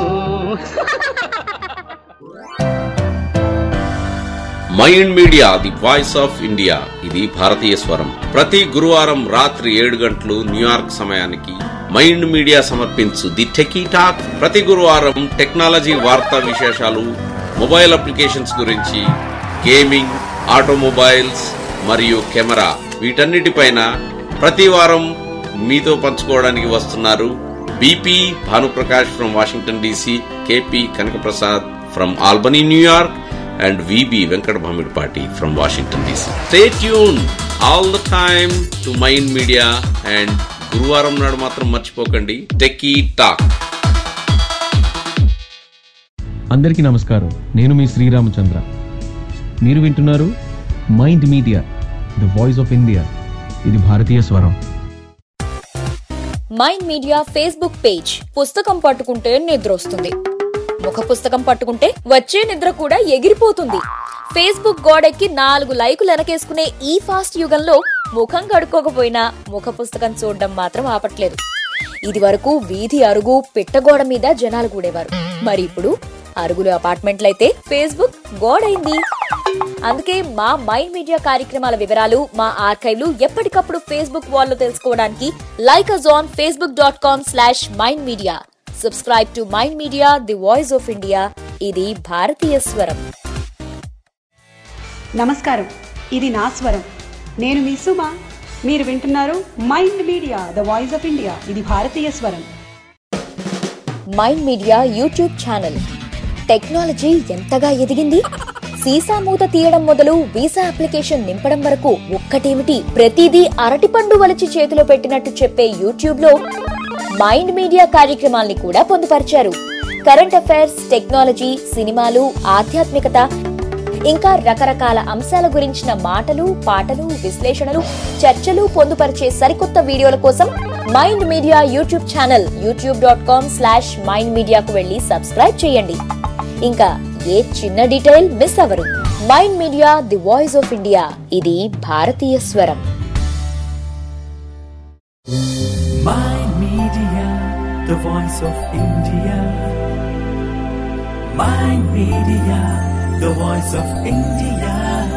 mind media the voice of India ఇది భారతీయ స్వరం ప్రతి గురువారం రాత్రి ఏడు గంటలు న్యూయార్క్ సమయానికి మైండ్ మీడియా సమర్పించు ది టెకీ టాక్ ప్రతి గురువారం టెక్నాలజీ వార్తా విశేషాలు మొబైల్ అప్లికేషన్స్ గురించి గేమింగ్ ఆటోమొబైల్స్ మరియు కెమెరా వీటన్నిటిపైన ప్రతి వారం మీతో పంచుకోవడానికి వస్తున్నారు BP Bhanuprakash from Washington DC KP Kanakaprasad from Albany New York and VB Venkat Bhamidpati from Washington DC. Stay tuned all the time to Mind Media and గురువారం నాడు మాత్రం మర్చిపోకండి టెక్కీ టాక్ అందరికీ నమస్కారం నేను మీ శ్రీరామచంద్ర మీరు వింటున్నారు mind media the voice of India ఇది భారతీయ స్వరం మైండ్ మీడియా ఫేస్బుక్ పేజ్ పుస్తకం పట్టుకుంటే నిద్ర వస్తుంది ముఖ పుస్తకం పట్టుకుంటే వచ్చే నిద్ర కూడా ఎగిరిపోతుంది ఫేస్బుక్ గోడెక్కి నాలుగు లైకులు వెనకేసుకునే ఈ ఫాస్ట్ యుగంలో ముఖం కడుక్కోకపోయినా ముఖ పుస్తకం చూడడం మాత్రం ఆపట్లేదు ఇది వరకు వీధి అరుగు పిట్టగోడ మీద జనాలు కూడేవారు మరి ఇప్పుడు అరుగులు అపార్ట్మెంట్లయితే ఫేస్బుక్ గోడైంది అందుకే మా మైండ్ మీడియా కార్యక్రమాల వివరాలు మా ఆర్కైవ్లు ఎప్పటికప్పుడు ఫేస్బుక్ వాల్లో తెలుసుకోవడానికి like us on Facebook dot com slash mind media subscribe to mind media the voice of India ఇది భారతీయ స్వరం నమస్కారం ఇది నా స్వరం నేను మీ సుమ మీరు వింటున్నారు mind media the voice of India ఇది భారతీయ స్వరం mind media YouTube channel technology ఎంతగా ఎదిగింది సీసా మూత తీయడం మొదలు వీసా అప్లికేషన్ నింపడం వరకు ఒక్కటేమిటి ప్రతిదీ అరటిపండు వలిచి చేతిలో పెట్టినట్టు చెప్పే యూట్యూబ్ లో మైండ్ మీడియా కార్యక్రమాల్ని కూడా పొందుపరిచారు కరెంట్ అఫైర్స్ టెక్నాలజీ సినిమాలు ఆధ్యాత్మికత ఇంకా రకరకాల అంశాల గురించిన మాటలు పాటలు విశ్లేషణలు చర్చలు పొందుపరిచే సరికొత్త వీడియోల కోసం mind media YouTube channel YouTube dot com slash mind మీడియాకు వెళ్ళి సబ్స్క్రైబ్ చేయండి ఇంకా ఏ చిన్న డీటెయిల్ మిస్ అవరు mind media the voice of India ఇది భారతీయ స్వరం Mind Media, the voice of India. Mind Media, the voice of India.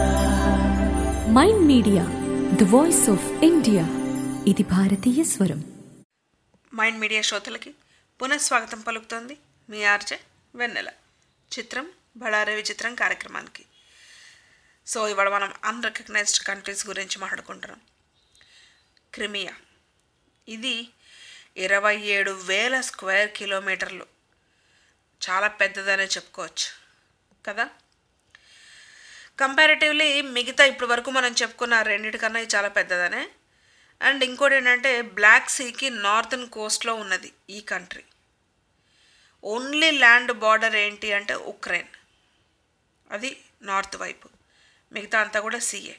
Mind media the voice of India ఇది భారతీయ స్వరం మైండ్ మీడియా శ్రోతలకి పునఃస్వాగతం పలుకుతోంది మీ ఆర్జే వెన్నెల చిత్రం బళారే విచిత్రం కార్యక్రమానికి సో ఇవాళ మనం అన్రికగ్నైజ్డ్ కంట్రీస్ గురించి మాట్లాడుకుంటున్నాం క్రిమియా ఇది ఇరవై ఏడు వేల స్క్వేర్ కిలోమీటర్లు చాలా పెద్దదనే చెప్పుకోవచ్చు కదా కంపారిటివ్లీ మిగతా ఇప్పటి వరకు మనం చెప్పుకున్న ఆ రెండిటికన్నా ఇది చాలా పెద్దదనే అండ్ ఇంకోటి ఏంటంటే బ్లాక్ సీకి నార్థన్ కోస్ట్లో ఉన్నది ఈ కంట్రీ ఓన్లీ ల్యాండ్ బార్డర్ ఏంటి అంటే ఉక్రెయిన్ అది నార్త్ వైపు మిగతా అంతా కూడా సీఏ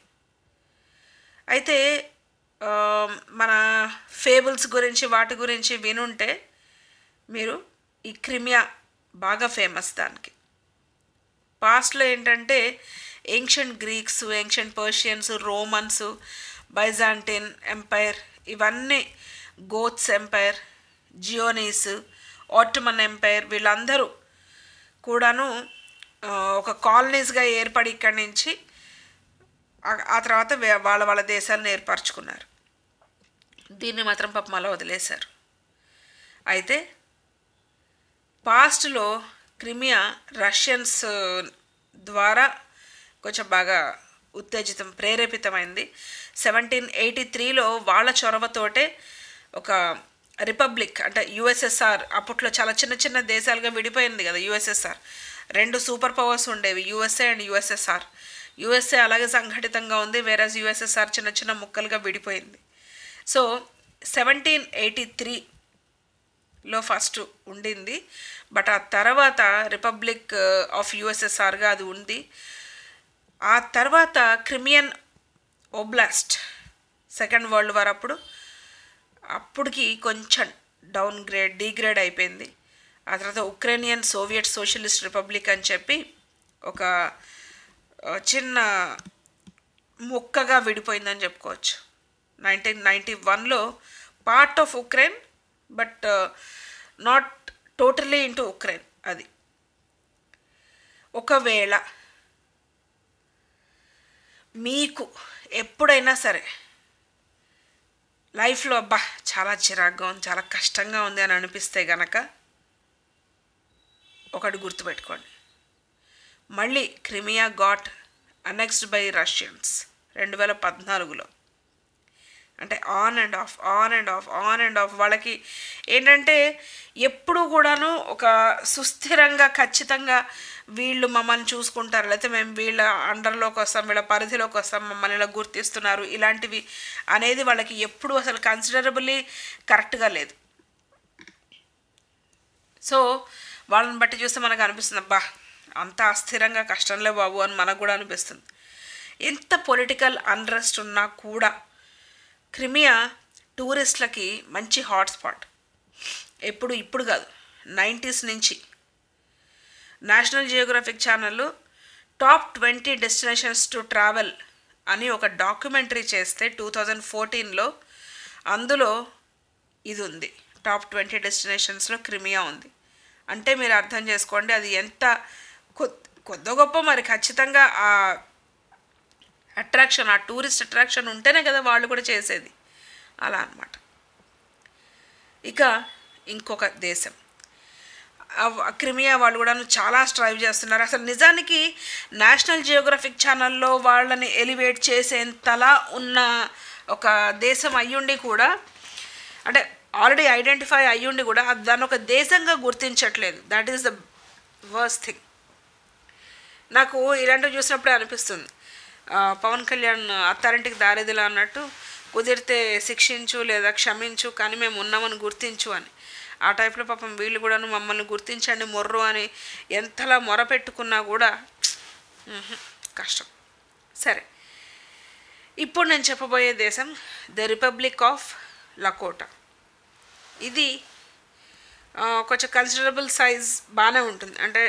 అయితే ఆ, మన ఫేబుల్స్ గురించి వాటి గురించి వినుంటే మీరు ఈ క్రిమియా బాగా ఫేమస్ దానికి పాస్ట్లో ఏంటంటే ancient Greeks ancient Persians Romans Byzantine empire ఇవన్నీ గోత్స్ ఎంపైర్ జియోనీస్ ఆటమన్ ఎంపైర్ వీళ్ళందరూ కూడాను ఆ, ఒక కాలనీస్గా ఏర్పడి ఇక్కడి నుంచి ఆ- ఆ తర్వాత వే- వాళ్ళ వాళ్ళ దేశాలను ఏర్పరచుకున్నారు దీన్ని మాత్రం పాపం అలా వదిలేశారు అయితే పాస్ట్లో క్రిమియా రష్యన్స్ ద్వారా కొంచెం బాగా ఉత్తేజితం ప్రేరేపితమైంది సెవెంటీన్ ఎయిటీ త్రీలో వాళ్ళ చొరవతోటే ఒక రిపబ్లిక్ అంటే యుఎస్ఎస్ఆర్ అప్పట్లో చాలా చిన్న చిన్న దేశాలుగా విడిపోయింది కదా యుఎస్ఎస్ఆర్ రెండు సూపర్ పవర్స్ ఉండేవి యుఎస్ఏ అండ్ యుఎస్ఎస్ఆర్ యుఎస్ఏ అలాగే సంఘటితంగా ఉంది వేరేజ్ యుఎస్ఎస్ఆర్ చిన్న చిన్న ముక్కలుగా విడిపోయింది సో సెవెంటీన్ ఎయిటీ త్రీ లో ఫస్ట్ ఉండింది బట్ ఆ తర్వాత రిపబ్లిక్ ఆఫ్ యుఎస్ఎస్ఆర్గా అది ఉంది ఆ తర్వాత Crimean oblast second world war అప్పుడు అప్పటికి కొంచెం డౌన్ గ్రేడ్ డీగ్రేడ్ అయిపోయింది ఆ తర్వాత ఉక్రేనియన్ సోవియట్ సోషలిస్ట్ రిపబ్లిక్ అని చెప్పి ఒక ఆ, చిన్న ముక్కగా విడిపోయిందని చెప్పుకోవచ్చు నైన్టీన్ నైంటీ వన్లో part of Ukraine but not totally into Ukraine అది ఒకవేళ మీకు ఎప్పుడైనా సరే లైఫ్లో అబ్బా చాలా చిరాగ్గా ఉంది చాలా కష్టంగా ఉంది అని అనిపిస్తే గనక ఒకటి గుర్తుపెట్టుకోండి మళ్ళీ Crimea got annexed by Russians రెండు వేల పద్నాలుగులో అంటే on and off on and off on and off వాళ్ళకి ఏంటంటే ఎప్పుడు కూడాను ఒక సుస్థిరంగా ఖచ్చితంగా వీళ్ళు మమ్మల్ని చూసుకుంటారు లేకపోతే మేము వీళ్ళ అండర్లోకి వస్తాం వీళ్ళ పరిధిలోకి వస్తాం మమ్మల్ని ఇలా గుర్తిస్తున్నారు ఇలాంటివి అనేది వాళ్ళకి ఎప్పుడు అసలు కన్సిడరబుల్లీ కరెక్ట్గా లేదు సో వాళ్ళని బట్టి చూస్తే మనకు అనిపిస్తుంది అబ్బా అంత అస్థిరంగా కష్టంలే బాబు అని మనకు కూడా అనిపిస్తుంది ఎంత పొలిటికల్ అన్రెస్ట్ ఉన్నా కూడా క్రిమియా టూరిస్టులకి మంచి హాట్స్పాట్ ఎప్పుడు ఇప్పుడు కాదు నైంటీస్ నుంచి national geographic channel top twenty destinations to travel అని ఒక డాక్యుమెంటరీ చేస్తే టూ థౌజండ్ ఫోర్టీన్లో అందులో ఇది ఉంది టాప్ ట్వంటీ డెస్టినేషన్స్లో క్రిమియా ఉంది అంటే మీరు అర్థం చేసుకోండి అది ఎంత కొద్ కొద్ది గొప్ప మరి ఖచ్చితంగా ఆ అట్రాక్షన్ ఆ టూరిస్ట్ అట్రాక్షన్ ఉంటేనే కదా వాళ్ళు కూడా చేసేది అలా అన్నమాట ఇక ఇంకొక దేశం ఆ క్రిమియా వాళ్ళు కూడా చాలా స్ట్రైవ్ చేస్తున్నారు అసలు నిజానికి నేషనల్ జియోగ్రఫిక్ ఛానల్లో వాళ్ళని ఎలివేట్ చేసేంతలా ఉన్న ఒక దేశం అయ్యుండి కూడా అంటే ఆల్రెడీ ఐడెంటిఫై అయ్యుండి కూడా అది దాన్ని ఒక దేశంగా గుర్తించట్లేదు that is the worst thing నాకు ఇలాంటివి చూసినప్పుడే అనిపిస్తుంది ఆ, పవన్ కళ్యాణ్ అత్తారింటికి దారిదిలా అన్నట్టు కుదిరితే శిక్షించు లేదా క్షమించు కానీ మేము ఉన్నామని గుర్తించు అని ఆ టైప్లో పాపం వీళ్ళు కూడాను మమ్మల్ని గుర్తించండి మొర్రు అని ఎంతలా మొరపెట్టుకున్నా కూడా ఉహు, కష్టం సరే ఇప్పుడు నేను చెప్పబోయే దేశం ద రిపబ్లిక్ ఆఫ్ లకోటా ఇది ఆ, కొంచెం కన్సిడరబుల్ సైజ్ బాగానే ఉంటుంది అంటే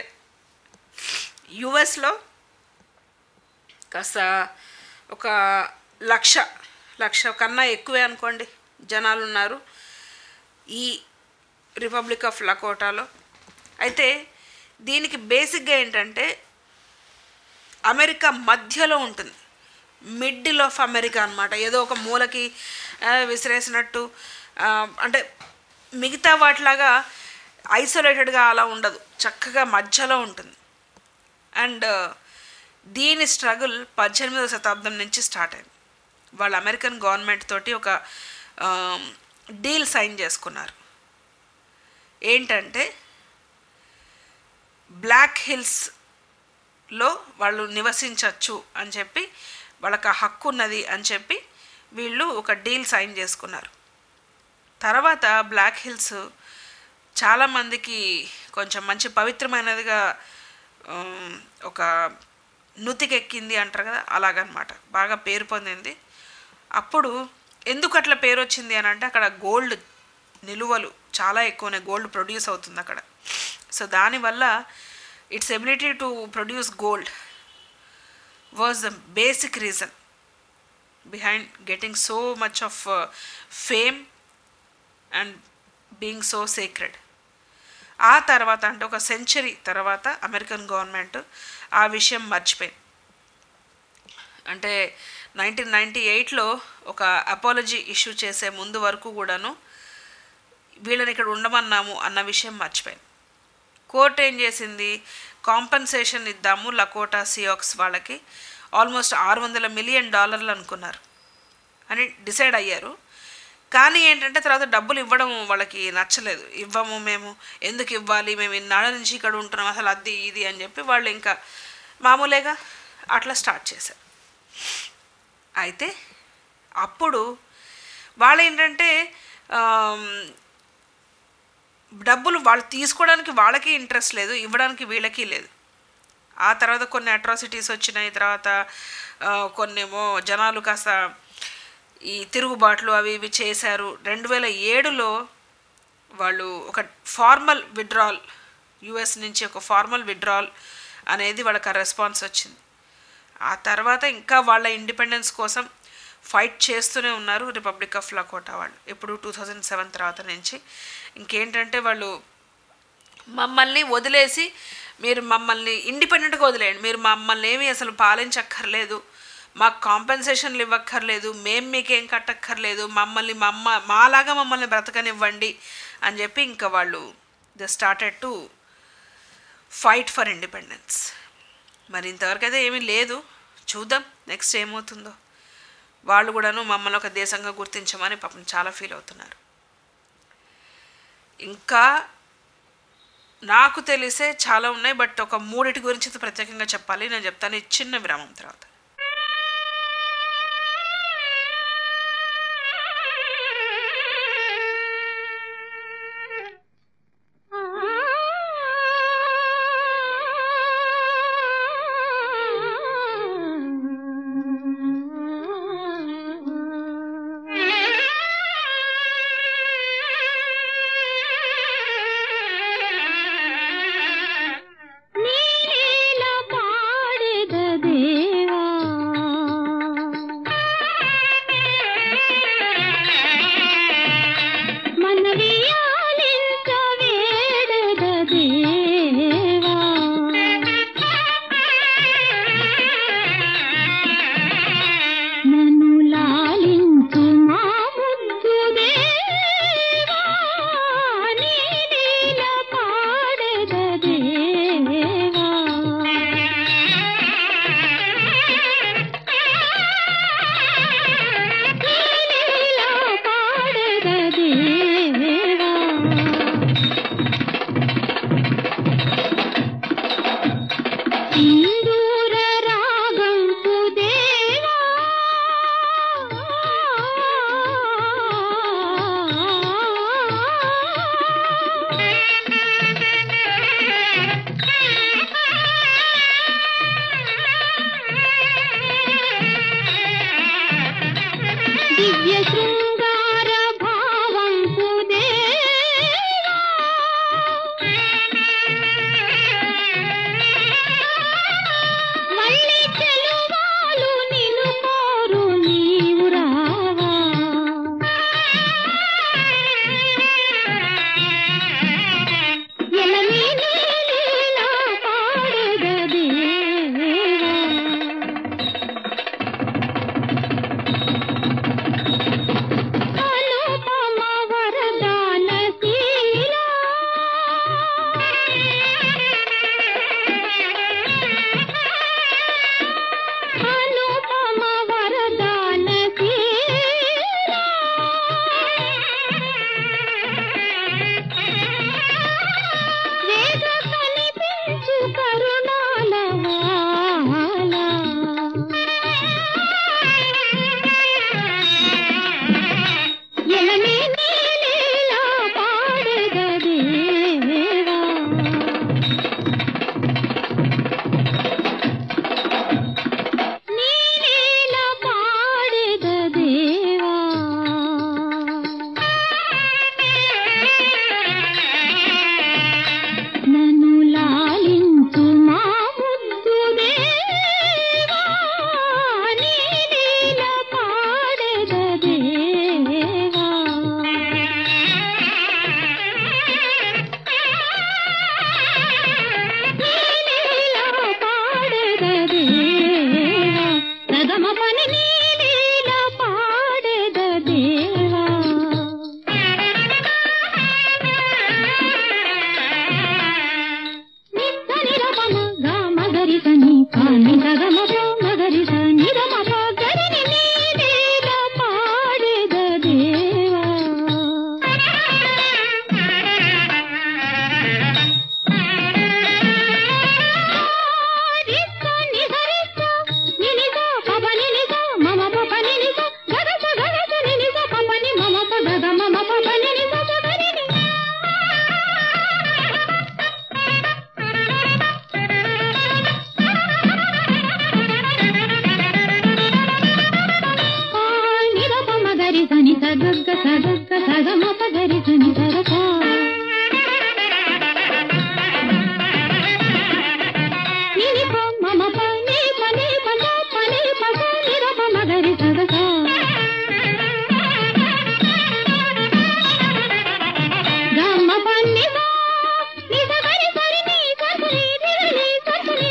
యుఎస్లో కాస్త ఒక లక్ష లక్ష కన్నా ఎక్కువే అనుకోండి జనాలు ఉన్నారు ఈ రిపబ్లిక్ ఆఫ్ లకోటాలో అయితే దీనికి బేసిక్గా ఏంటంటే అమెరికా మధ్యలో ఉంటుంది మిడిల్ ఆఫ్ అమెరికా అనమాట ఏదో ఒక మూలకి ఆ, విసిరేసినట్టు ఆ, అంటే మిగతా వాటిలాగా ఐసోలేటెడ్గా అలా ఉండదు చక్కగా మధ్యలో ఉంటుంది అండ్ దీని స్ట్రగుల్ పద్దెనిమిదవ శతాబ్దం నుంచి స్టార్ట్ అయింది వాళ్ళు అమెరికన్ గవర్నమెంట్ తోటి ఒక డీల్ సైన్ చేసుకున్నారు ఏంటంటే బ్లాక్ హిల్స్లో వాళ్ళు నివసించవచ్చు అని చెప్పి వాళ్ళకి ఆ హక్కు ఉన్నది అని చెప్పి వీళ్ళు ఒక డీల్ సైన్ చేసుకున్నారు తర్వాత బ్లాక్ హిల్స్ చాలామందికి కొంచెం మంచి పవిత్రమైనదిగా ఉమ్, ఒక నుతికెక్కింది అంటారు కదా అలాగనమాట బాగా పేరు పొందింది అప్పుడు ఎందుకు అట్లా పేరు వచ్చింది అని అంటే అక్కడ గోల్డ్ నిలువలు చాలా ఎక్కువనే గోల్డ్ ప్రొడ్యూస్ అవుతుంది అక్కడ సో దానివల్ల its ability to produce gold was the basic reason behind getting so much of fame and being so sacred ఆ తర్వాత అంటే ఒక సెంచరీ తర్వాత అమెరికన్ గవర్నమెంట్ ఆ విషయం మర్చిపోయింది అంటే నైన్టీన్ నైంటీ ఎయిట్లో ఒక అపాలజీ ఇష్యూ చేసే ముందు వరకు కూడాను వీళ్ళని ఇక్కడ ఉండమన్నాము అన్న విషయం మర్చిపోయింది కోర్టు ఏం చేసింది కాంపన్సేషన్ ఇద్దాము లకోటా సియాక్స్ వాళ్ళకి ఆల్మోస్ట్ ఆరు వందల మిలియన్ డాలర్లు అనుకున్నారు అని డిసైడ్ అయ్యారు కానీ ఏంటంటే తర్వాత డబ్బులు ఇవ్వడం వాళ్ళకి నచ్చలేదు ఇవ్వము మేము ఎందుకు ఇవ్వాలి మేము ఇన్నాళ్ళ నుంచి ఇక్కడ ఉంటున్నాం అసలు అది ఇది అని చెప్పి వాళ్ళు ఇంకా మామూలుగా అట్లా స్టార్ట్ చేశారు అయితే అప్పుడు వాళ్ళు ఏంటంటే ఆమ్, డబ్బులు వాళ్ళు తీసుకోవడానికి వాళ్ళకి ఇంట్రెస్ట్ లేదు ఇవ్వడానికి వీళ్ళకి లేదు ఆ తర్వాత కొన్ని అట్రాసిటీస్ వచ్చినాయి తర్వాత ఆ, కొన్నేమో జనాలు కాస్త ఈ తిరుగుబాట్లు అవి ఇవి చేశారు రెండు వేల ఏడులో వాళ్ళు ఒక ఫార్మల్ విడ్రాల్ యుఎస్ నుంచి ఒక ఫార్మల్ విడ్రాల్ అనేది వాళ్ళకి ఆ రెస్పాన్స్ వచ్చింది ఆ తర్వాత ఇంకా వాళ్ళ ఇండిపెండెన్స్ కోసం ఫైట్ చేస్తూనే ఉన్నారు రిపబ్లిక్ ఆఫ్ లకోటా వాళ్ళు ఇప్పుడు టూ థౌజండ్ సెవెన్ తర్వాత నుంచి ఇంకేంటంటే వాళ్ళు మమ్మల్ని వదిలేసి మీరు మమ్మల్ని ఇండిపెండెంట్గా వదిలేయండి మీరు మమ్మల్ని ఏమీ అసలు పాలించక్కర్లేదు మాకు కాంపెన్సేషన్లు ఇవ్వక్కర్లేదు మేము మీకేం కట్టక్కర్లేదు మమ్మల్ని మమ్మ మాలాగా మమ్మల్ని బ్రతకనివ్వండి అని చెప్పి ఇంకా వాళ్ళు the started to fight for independence మరి ఇంతవరకు అయితే ఏమీ లేదు చూద్దాం నెక్స్ట్ ఏమవుతుందో వాళ్ళు కూడాను మమ్మల్ని ఒక దేశంగా గుర్తించమని పాపం చాలా ఫీల్ అవుతున్నారు ఇంకా నాకు తెలిసే చాలా ఉన్నాయి బట్ ఒక మూడిటి గురించి అయితే ప్రత్యేకంగా చెప్పాలి నేను చెప్తాను ఈ చిన్న విరామం తర్వాత నీలీల పాడెద దేవా మనవియాలింత వేడద దేవా నన్ను లాలించు మా ముద్దు దేవా నీలీల పాడెద దేవా నీలీల పాడెద దేవా సింధూర రాగంపు దేవా దివ్య శృంగార భావంపు దేవా ని పాని గగమ మగరి ని రమ గరి ని నీదేల పాడెద దేవా రిస్స నిహరిస్స నినిస పప నినిస మమ పప నినిస గగస గగస నినిస పప ని మమ ప గగ మమ పప నినిస గరి ని నిరప మగరి సని సగగ్గ సగగ్గ సగమ పగరి సని సరప నినిప మమ ప ని ప ని ప ద ప ని ప స నిరప మగరి సగస గమ ప ని స ని స గరి సరి ని సరి ని రి ని సరి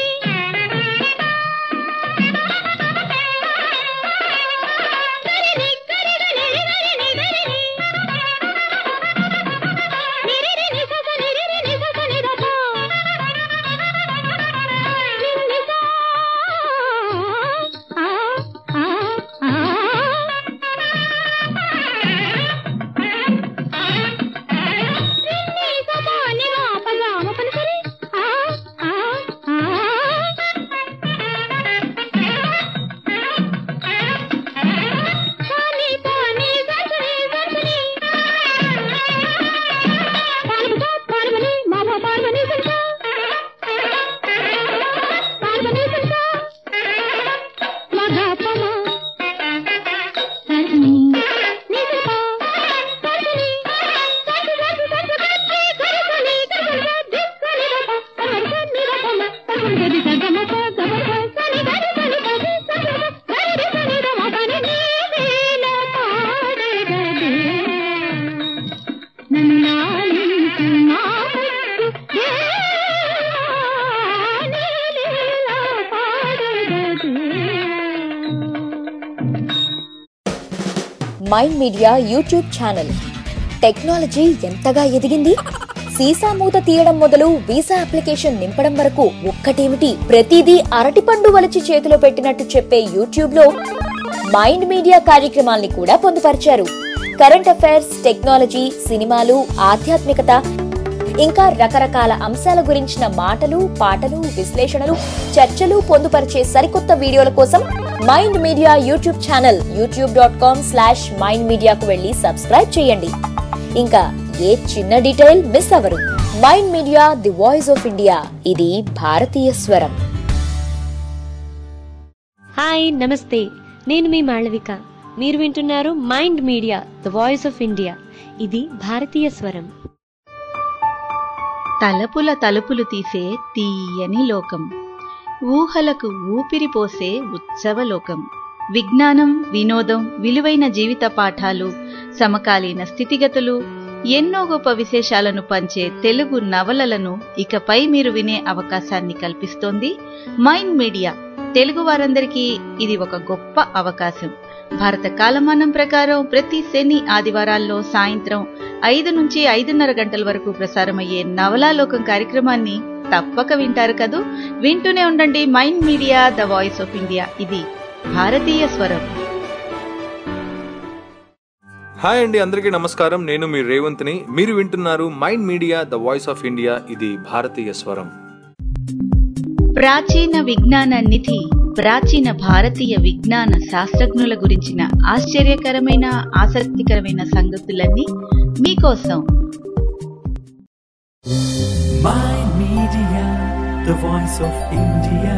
mind media YouTube channel technology ఎంతగా ఎదిగింది సీసా మూత తీయడం మొదలు వీసా అప్లికేషన్ నింపడం వరకు ఒక్కటేమిటి ప్రతిదీ అరటిపండు వలిచి చేతిలో పెట్టినట్టు చెప్పే యూట్యూబ్ లో మైండ్ మీడియా కార్యక్రమాల్ని కూడా పొందుపరిచారు కరెంట్ అఫైర్స్ టెక్నాలజీ సినిమాలు ఆధ్యాత్మికత ఇంకా రకరకాల అంశాల గురించిన మాటలు పాటలు విశ్లేషణలు చర్చలు పొందుపరిచే సరికొత్త వీడియోల కోసం mind media YouTube channel YouTube dot com slash mind మీడియాకు వెళ్ళి సబ్స్క్రైబ్ చేయండి ఇంకా ఏ చిన్న డీటెయిల్ మిస్ అవరు mind media the voice of India ఇది భారతీయ స్వరం హాయ్ నమస్తే నేను మీ మాళవిక మీరు వింటున్నారు mind media the voice of India ఇది భారతీయ స్వరం తలపుల తలుపులు తీసే తీయని లోకం ఊహలకు ఊపిరి పోసే ఉత్సవలోకం విజ్ఞానం వినోదం విలువైన జీవిత పాఠాలు సమకాలీన స్థితిగతులు ఎన్నో గొప్ప విశేషాలను పంచే తెలుగు నవలలను ఇకపై మీరు వినే అవకాశాన్ని కల్పిస్తోంది మైండ్ మీడియా తెలుగు వారందరికీ ఇది ఒక గొప్ప అవకాశం భారత కాలమానం ప్రకారం ప్రతి శని ఆదివారాల్లో సాయంత్రం ఐదు నుంచి ఐదున్నర గంటల వరకు ప్రసారమయ్యే నవలాలోకం కార్యక్రమాన్ని తప్పక వింటారు కదూ వింటూనే ఉండండి mind media the voice of India ఇది భారతీయ స్వరం హాయ్ అండి అందరికీ నమస్కారం నేను మీ రేవంత్ని మీరు వింటున్నారు mind media the voice of India ఇది భారతీయ స్వరం ప్రాచీన విజ్ఞాన నిధి ప్రాచీన భారతీయ విజ్ఞాన శాస్త్రజ్ఞుల గురించిన ఆశ్చర్యకరమైన ఆసక్తికరమైన సంగతులన్నీ మీకోసం Mind Media, the voice of India.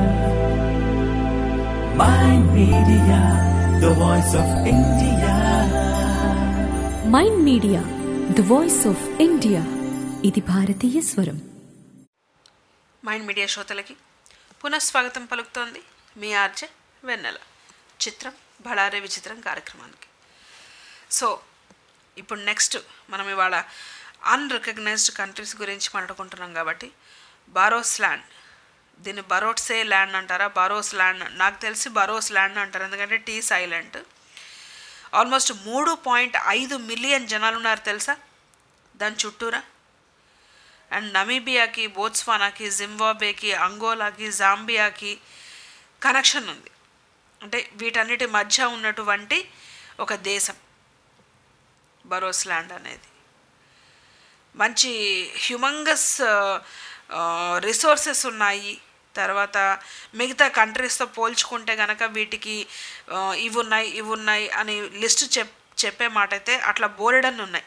Mind Media, the voice of India. Mind media the voice of India ఇది భారతీయ స్వరం మైండ్ మీడియా శ్రోతలకి పునఃస్వాగతం పలుకుతోంది మీ ఆర్జే వెన్నెల చిత్రం బళారే విచిత్రం కార్యక్రమానికి సో ఇప్పుడు నెక్స్ట్ మనం ఇవాళ అన్రికగ్నైజ్డ్ కంట్రీస్ గురించి మాట్లాడుకుంటున్నాం కాబట్టి బారోస్ ల్యాండ్ దీన్ని బరోట్సే ల్యాండ్ అంటారా బారోస్ ల్యాండ్ నాకు తెలిసి బరోస్ ల్యాండ్ అంటారు ఎందుకంటే టీ సైలెంట్ ఆల్మోస్ట్ మూడు పాయింట్ ఐదు మిలియన్ జనాలు ఉన్నారు తెలుసా దాని చుట్టూరా అండ్ నమీబియాకి బోత్స్వానాకి జింబాబేకి అంగోలాకి జాంబియాకి కనెక్షన్ ఉంది అంటే వీటన్నిటి మధ్య ఉన్నటువంటి ఒక దేశం బరోస్ ల్యాండ్ అనేది మంచి హ్యూమంగస్ రిసోర్సెస్ ఉన్నాయి తర్వాత మిగతా కంట్రీస్తో పోల్చుకుంటే కనుక వీటికి ఆ, ఇవి ఉన్నాయి ఇవి ఉన్నాయి అని లిస్ట్ చెప్ చెప్పే మాట అయితే అట్లా బోలెడన్ని ఉన్నాయి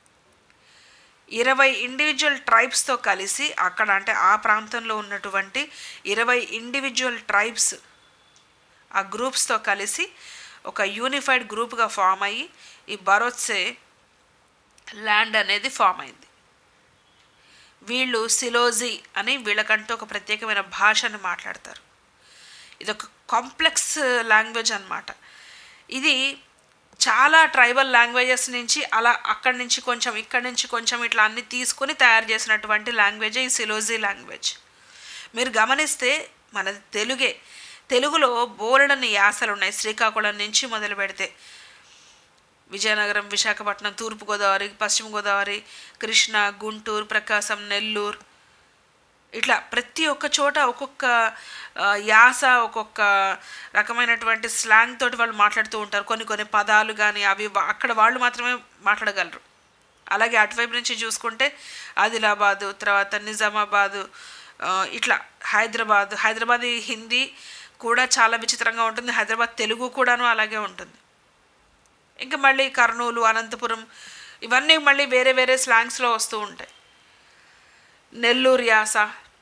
ఇరవై ఇండివిజువల్ ట్రైబ్స్తో కలిసి అక్కడ అంటే ఆ ప్రాంతంలో ఉన్నటువంటి ఇరవై ఇండివిజువల్ ట్రైబ్స్ ఆ గ్రూప్స్తో కలిసి ఒక యూనిఫైడ్ గ్రూప్గా ఫామ్ అయ్యి ఈ బరోత్సే ల్యాండ్ అనేది ఫామ్ అయింది వీళ్ళు సిలోజీ అని వీళ్ళకంటూ ఒక ప్రత్యేకమైన భాషని మాట్లాడతారు ఇది ఒక కాంప్లెక్స్ లాంగ్వేజ్ అన్నమాట ఇది చాలా ట్రైబల్ లాంగ్వేజెస్ నుంచి అలా అక్కడి నుంచి కొంచెం ఇక్కడి నుంచి కొంచెం ఇట్లా అన్ని తీసుకొని తయారు చేసినటువంటి లాంగ్వేజ్ ఈ సిలోజీ లాంగ్వేజ్ మీరు గమనిస్తే మన తెలుగే తెలుగులో బోలెడన్ని యాసలు ఉన్నాయి శ్రీకాకుళం నుంచి మొదలు పెడితే విజయనగరం విశాఖపట్నం తూర్పుగోదావరి పశ్చిమ గోదావరి కృష్ణా గుంటూరు ప్రకాశం నెల్లూరు ఇట్లా ప్రతి ఒక్క చోట ఒక్కొక్క ఆ, యాస ఒక్కొక్క రకమైనటువంటి స్లాంగ్ తోటి వాళ్ళు మాట్లాడుతూ ఉంటారు కొన్ని కొన్ని పదాలు కానీ అవి వా- అక్కడ వాళ్ళు మాత్రమే మాట్లాడగలరు అలాగే అటువైపు నుంచి చూసుకుంటే ఆదిలాబాదు తర్వాత నిజామాబాదు ఆ, ఇట్లా హైదరాబాద్ హైదరాబాద్ హిందీ కూడా చాలా విచిత్రంగా ఉంటుంది హైదరాబాద్ తెలుగు కూడాను అలాగే ఉంటుంది ఇంకా మళ్ళీ కర్నూలు అనంతపురం ఇవన్నీ మళ్ళీ వేరే వేరే స్లాంగ్స్లో వస్తూ ఉంటాయి నెల్లూరు యాస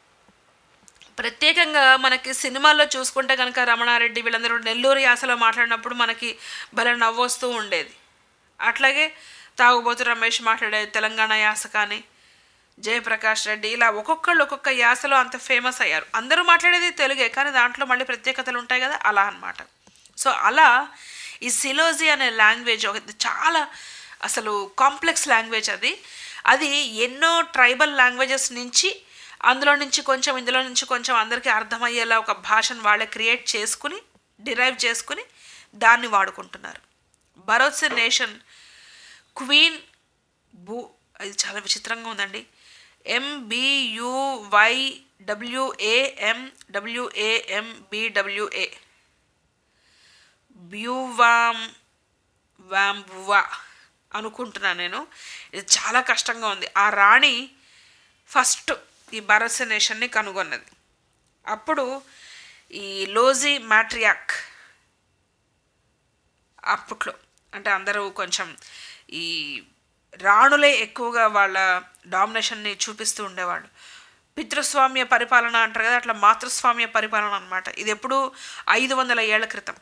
ప్రత్యేకంగా మనకి సినిమాల్లో చూసుకుంటే కనుక రమణారెడ్డి వీళ్ళందరూ నెల్లూరు యాసలో మాట్లాడినప్పుడు మనకి భలే నవ్వొస్తూ ఉండేది అట్లాగే తాగుబోతు రమేష్ మాట్లాడే తెలంగాణ యాస కానీ జయప్రకాష్ రెడ్డి ఇలా ఒక్కొక్కళ్ళు ఒక్కొక్క యాసలో అంత ఫేమస్ అయ్యారు అందరూ మాట్లాడేది తెలుగే కానీ దాంట్లో మళ్ళీ ప్రత్యేకతలు ఉంటాయి కదా అలా అన్నమాట సో అలా ఈ సిలోజీ అనే లాంగ్వేజ్ ఒక చాలా అసలు కాంప్లెక్స్ లాంగ్వేజ్ అది అది ఎన్నో ట్రైబల్ లాంగ్వేజెస్ నుంచి అందులో నుంచి కొంచెం ఇందులో నుంచి కొంచెం అందరికీ అర్థమయ్యేలా ఒక భాషను వాళ్ళే క్రియేట్ చేసుకుని డిరైవ్ చేసుకుని దాన్ని వాడుకుంటున్నారు బరోత్స నేషన్ క్వీన్ బూ అది చాలా విచిత్రంగా ఉందండి ఎంబియువై డబ్ల్యూఏఎం డబ్ల్యూఏఎం బిడబ్ల్యూఏ బ్యూవామ్ వాంబువా అనుకుంటున్నాను నేను ఇది చాలా కష్టంగా ఉంది ఆ రాణి ఫస్ట్ ఈ భరత్ నేషన్ని కనుగొన్నది అప్పుడు ఈ లోజీ మ్యాట్రియాక్ అప్పట్లో అంటే అందరూ కొంచెం ఈ రాణులే ఎక్కువగా వాళ్ళ డామినేషన్ని చూపిస్తూ ఉండేవాళ్ళు పితృస్వామ్య పరిపాలన అంటారు కదా అట్లా మాతృస్వామ్య పరిపాలన అనమాట ఇది ఎప్పుడు ఐదు వందల ఏళ్ల క్రితం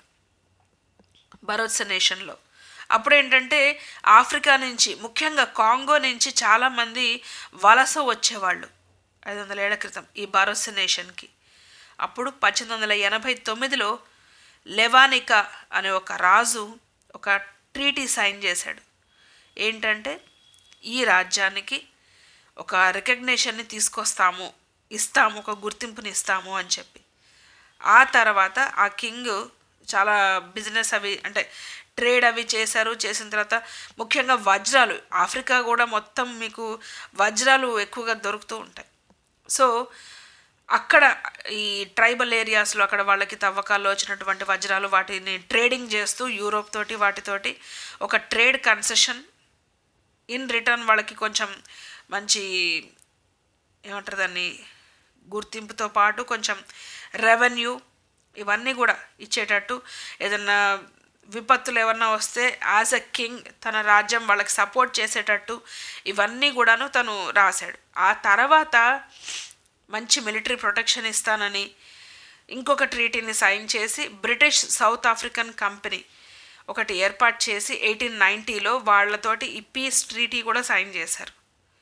భరోత్స నేషన్లో అప్పుడు ఏంటంటే ఆఫ్రికా నుంచి ముఖ్యంగా కాంగో నుంచి చాలామంది వలస వచ్చేవాళ్ళు ఐదు వందల ఏళ్ల క్రితం ఈ భరోత్స నేషన్కి అప్పుడు పద్దెనిమిది వందల ఎనభై తొమ్మిదిలో లెవానికా అనే ఒక రాజు ఒక ట్రీటీ సైన్ చేశాడు ఏంటంటే ఈ రాజ్యానికి ఒక రికగ్నేషన్ని తీసుకొస్తాము ఇస్తాము ఒక గుర్తింపుని ఇస్తాము అని చెప్పి ఆ తర్వాత ఆ కింగ్ చాలా బిజినెస్ అవి అంటే ట్రేడ్ అవి చేశారు చేసిన తర్వాత ముఖ్యంగా వజ్రాలు ఆఫ్రికా కూడా మొత్తం మీకు వజ్రాలు ఎక్కువగా దొరుకుతూ ఉంటాయి సో అక్కడ ఈ ట్రైబల్ ఏరియాస్లో అక్కడ వాళ్ళకి తవ్వకాల్లో వచ్చినటువంటి వజ్రాలు వాటిని ట్రేడింగ్ చేస్తూ యూరోప్ తోటి వాటితోటి ఒక ట్రేడ్ కన్సెషన్ ఇన్ రిటర్న్ వాళ్ళకి కొంచెం మంచి ఏమంటారు దాన్ని గుర్తింపుతో పాటు కొంచెం రెవెన్యూ ఇవన్నీ కూడా ఇచ్చేటట్టు ఏదన్నా విపత్తులు ఏమన్నా వస్తే యాజ్ ఎ కింగ్ తన రాజ్యం వాళ్ళకి సపోర్ట్ చేసేటట్టు ఇవన్నీ కూడాను తను రాశాడు ఆ తర్వాత మంచి మిలిటరీ ప్రొటెక్షన్ ఇస్తానని ఇంకొక ట్రీటీని సైన్ చేసి బ్రిటిష్ సౌత్ ఆఫ్రికన్ కంపెనీ ఒకటి ఏర్పాటు చేసి ఎయిటీన్ నైంటీలో వాళ్ళతోటి ఈ పీస్ ట్రీటీ కూడా సైన్ చేశారు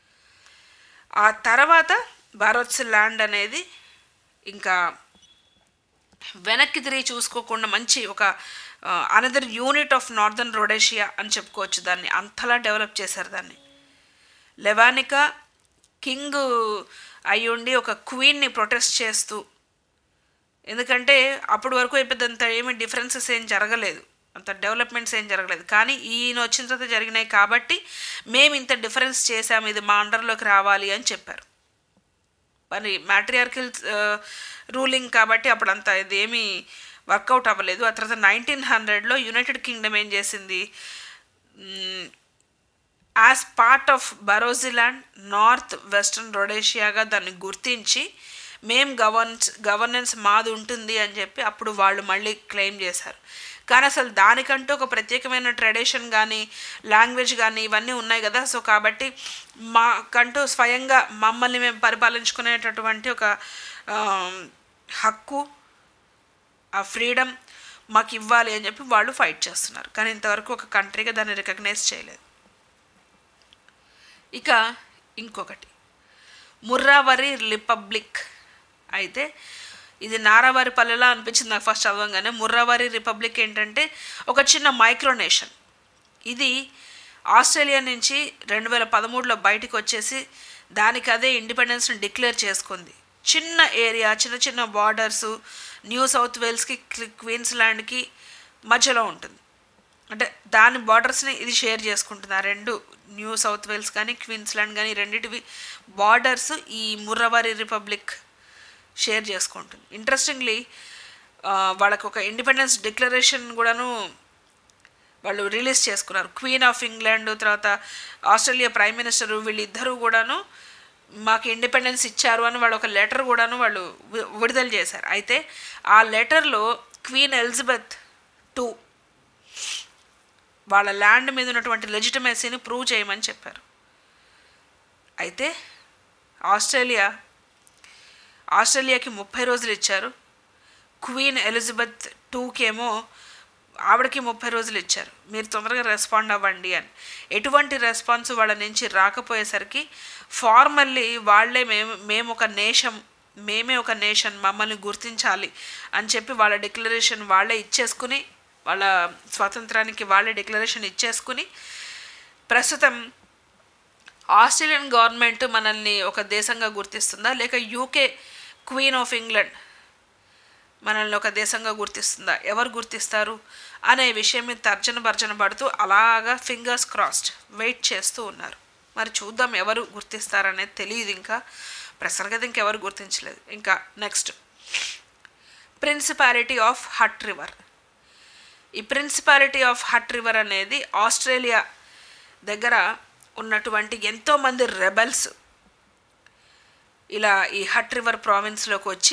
ఆ తర్వాత భారత్స్ ల్యాండ్ అనేది ఇంకా వెనక్కి తిరిగి చూసుకోకుండా మంచి ఒక another unit of northern Rhodesia అని చెప్పుకోవచ్చు దాన్ని అంతలా డెవలప్ చేశారు దాన్ని లెవానికా కింగ్ అయ్యుండి ఒక క్వీన్ని ప్రొటెస్ట్ చేస్తూ ఎందుకంటే అప్పటి వరకు అయిపోయిందంత ఏమి డిఫరెన్సెస్ ఏం జరగలేదు అంత డెవలప్మెంట్స్ ఏం జరగలేదు కానీ ఈయన వచ్చిన తర్వాత జరిగినాయి కాబట్టి మేము ఇంత డిఫరెన్స్ చేసాము ఇది మా అండర్లోకి రావాలి అని చెప్పారు మరి మ్యాట్రియార్కిల్ రూలింగ్ కాబట్టి అప్పుడు అంత ఇదేమీ వర్కౌట్ అవ్వలేదు ఆ తర్వాత నైన్టీన్ హండ్రెడ్లో యునైటెడ్ కింగ్డమ్ ఏం చేసింది as part of Barotseland north western రొడేషియాగా దాన్ని గుర్తించి మేం గవర్నెన్స్ గవర్నెన్స్ మాది ఉంటుంది అని చెప్పి అప్పుడు వాళ్ళు మళ్ళీ క్లెయిమ్ చేశారు కానీ అసలు దానికంటూ ఒక ప్రత్యేకమైన ట్రెడిషన్ కానీ లాంగ్వేజ్ కానీ ఇవన్నీ ఉన్నాయి కదా సో కాబట్టి మాకంటూ స్వయంగా మమ్మల్ని మేము పరిపాలించుకునేటటువంటి ఒక ఆ, హక్కు ఆ ఫ్రీడమ్ మాకు ఇవ్వాలి అని చెప్పి వాళ్ళు ఫైట్ చేస్తున్నారు కానీ ఇంతవరకు ఒక కంట్రీగా దాన్ని రికగ్నైజ్ చేయలేదు ఇక ఇంకొకటి ముర్రావరి రిపబ్లిక్ అయితే ఇది నారావారి పల్లెలా అనిపించింది నాకు ఫస్ట్ చదవంగానే ముర్రావారి రిపబ్లిక్ ఏంటంటే ఒక చిన్న మైక్రోనేషన్ ఇది ఆస్ట్రేలియా నుంచి రెండు వేల పదమూడులో బయటకు వచ్చేసి దానికి అదే ఇండిపెండెన్స్ని డిక్లేర్ చేసుకుంది చిన్న ఏరియా చిన్న చిన్న బార్డర్స్ న్యూ సౌత్ వేల్స్కి క్వీన్స్లాండ్కి మధ్యలో ఉంటుంది అంటే దాని బార్డర్స్ని ఇది షేర్ చేసుకుంటుంది ఆ రెండు న్యూ సౌత్ వేల్స్ కానీ క్వీన్స్లాండ్ కానీ రెండింటివి బార్డర్స్ ఈ ముర్రవారి రిపబ్లిక్ షేర్ చేసుకుంటుంది ఇంట్రెస్టింగ్లీ వాళ్ళకు ఒక ఇండిపెండెన్స్ డిక్లరేషన్ కూడాను వాళ్ళు రిలీజ్ చేసుకున్నారు క్వీన్ ఆఫ్ ఇంగ్లాండ్ తర్వాత ఆస్ట్రేలియా ప్రైమ్ మినిస్టర్ వీళ్ళిద్దరూ కూడాను మాకు ఇండిపెండెన్స్ ఇచ్చారు అని వాళ్ళు ఒక లెటర్ కూడాను వాళ్ళు వి- విడుదల చేశారు అయితే ఆ లెటర్లో క్వీన్ ఎలిజబెత్ టూ వాళ్ళ ల్యాండ్ మీద ఉన్నటువంటి లెజిటమసీని ప్రూవ్ చేయమని చెప్పారు అయితే ఆస్ట్రేలియా ఆస్ట్రేలియాకి ముప్పై రోజులు ఇచ్చారు క్వీన్ ఎలిజబెత్ టూకేమో ఆవిడకి ముప్పై రోజులు ఇచ్చారు మీరు తొందరగా రెస్పాండ్ అవ్వండి అని ఎటువంటి రెస్పాన్స్ వాళ్ళ నుంచి రాకపోయేసరికి ఫార్మల్లీ వాళ్ళే మేము మేము ఒక నేషన్ మేమే ఒక నేషన్ మమ్మల్ని గుర్తించాలి అని చెప్పి వాళ్ళ డిక్లరేషన్ వాళ్ళే ఇచ్చేసుకుని వాళ్ళ స్వాతంత్రానికి వాళ్ళే డిక్లరేషన్ ఇచ్చేసుకుని ప్రస్తుతం ఆస్ట్రేలియన్ గవర్నమెంట్ మనల్ని ఒక దేశంగా గుర్తిస్తుందా లేక యూకే క్వీన్ ఆఫ్ ఇంగ్లాండ్ మనల్ని ఒక దేశంగా గుర్తిస్తుందా ఎవరు గుర్తిస్తారు అనే విషయం మీద తర్జన భర్జన పడుతూ అలాగా ఫింగర్స్ క్రాస్డ్ వెయిట్ చేస్తూ ఉన్నారు మరి చూద్దాం ఎవరు గుర్తిస్తారనేది తెలియదు ఇంకా ప్రసరగది ఇంకెవరు గుర్తించలేదు ఇంకా next principality of Hutt river ఈ ప్రిన్సిపాలిటీ ఆఫ్ హట్ రివర్ అనేది ఆస్ట్రేలియా దగ్గర ఉన్నటువంటి ఎంతోమంది రెబల్స్ ఇలా ఈ హట్ రివర్ ప్రావిన్స్లోకి వచ్చి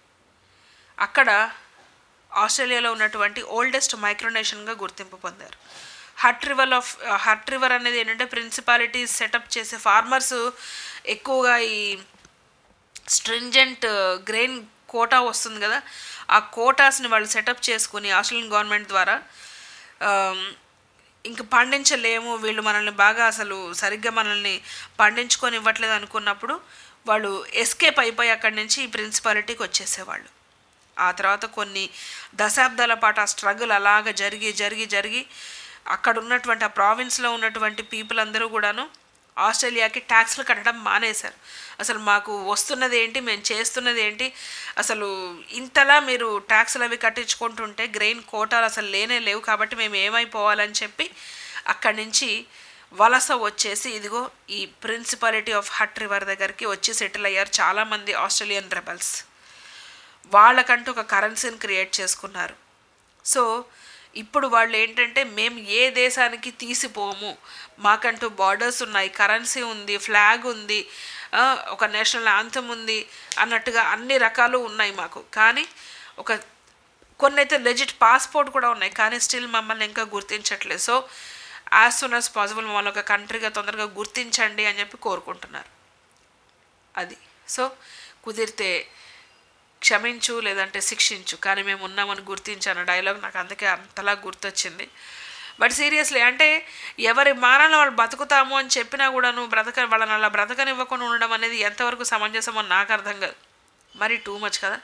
అక్కడ ఆస్ట్రేలియాలో ఉన్నటువంటి ఓల్డెస్ట్ మైక్రోనేషన్గా గుర్తింపు పొందారు Hutt river of Hutt river అనేది ఏంటంటే ప్రిన్సిపాలిటీస్ సెటప్ చేసే ఫార్మర్స్ ఎక్కువగా ఈ స్ట్రింజెంట్ గ్రెయిన్ కోటా వస్తుంది కదా ఆ కోటాస్ని వాళ్ళు సెటప్ చేసుకుని ఆస్ట్రేలియన్ గవర్నమెంట్ ద్వారా ఆమ్, ఇంక పండించలేము వీళ్ళు మనల్ని బాగా అసలు సరిగ్గా మనల్ని పండించుకొని ఇవ్వట్లేదు అనుకున్నప్పుడు వాళ్ళు ఎస్కేప్ అయిపోయి అక్కడి నుంచి ఈ ప్రిన్సిపాలిటీకి వచ్చేసేవాళ్ళు ఆ తర్వాత కొన్ని దశాబ్దాల పాటు ఆ స్ట్రగుల్ అలాగ జరిగి జరిగి జరిగి అక్కడ ఉన్నటువంటి ఆ ప్రావిన్స్లో ఉన్నటువంటి పీపుల్ అందరూ కూడాను ఆస్ట్రేలియాకి ట్యాక్స్లు కట్టడం మానేశారు అసలు మాకు వస్తున్నది ఏంటి మేము చేస్తున్నది ఏంటి అసలు ఇంతలా మీరు ట్యాక్స్లు అవి కట్టించుకుంటుంటే గ్రెయిన్ కోటాలు అసలు లేనే లేవు కాబట్టి మేము ఏమైపోవాలని చెప్పి అక్కడి నుంచి వలస వచ్చేసి ఇదిగో ఈ ప్రిన్సిపాలిటీ ఆఫ్ హట్ రివర్ దగ్గరికి వచ్చి సెటిల్ అయ్యారు చాలామంది ఆస్ట్రేలియన్ రెబల్స్ వాళ్ళకంటూ ఒక కరెన్సీని క్రియేట్ చేసుకున్నారు సో ఇప్పుడు వాళ్ళు ఏంటంటే మేము ఏ దేశానికి తీసిపోము మాకంటూ బార్డర్స్ ఉన్నాయి కరెన్సీ ఉంది ఫ్లాగ్ ఉంది ఆ, ఒక నేషనల్ యాంథమ్ ఉంది అన్నట్టుగా అన్ని రకాలు ఉన్నాయి మాకు కానీ ఒక కొన్ని అయితే లెజిట్ పాస్పోర్ట్ కూడా ఉన్నాయి కానీ స్టిల్ మమ్మల్ని ఇంకా గుర్తించట్లేదు so as soon as possible మమ్మల్ని ఒక కంట్రీగా తొందరగా గుర్తించండి అని చెప్పి కోరుకుంటున్నారు అది సో కుదిరితే క్షమించు లేదంటే శిక్షించు కానీ మేము ఉన్నామని గుర్తించాను డైలాగ్ నాకు అందుకే అంతలా గుర్తొచ్చింది బట్ సీరియస్లీ అంటే ఎవరి మానాలను వాళ్ళు బతుకుతాము అని చెప్పినా కూడా నువ్వు బ్రతక వాళ్ళని అలా బ్రతకనివ్వకుండా ఉండడం అనేది ఎంతవరకు సమంజసమో నాకు అర్థం కాదు మరి టూ మచ్ కదా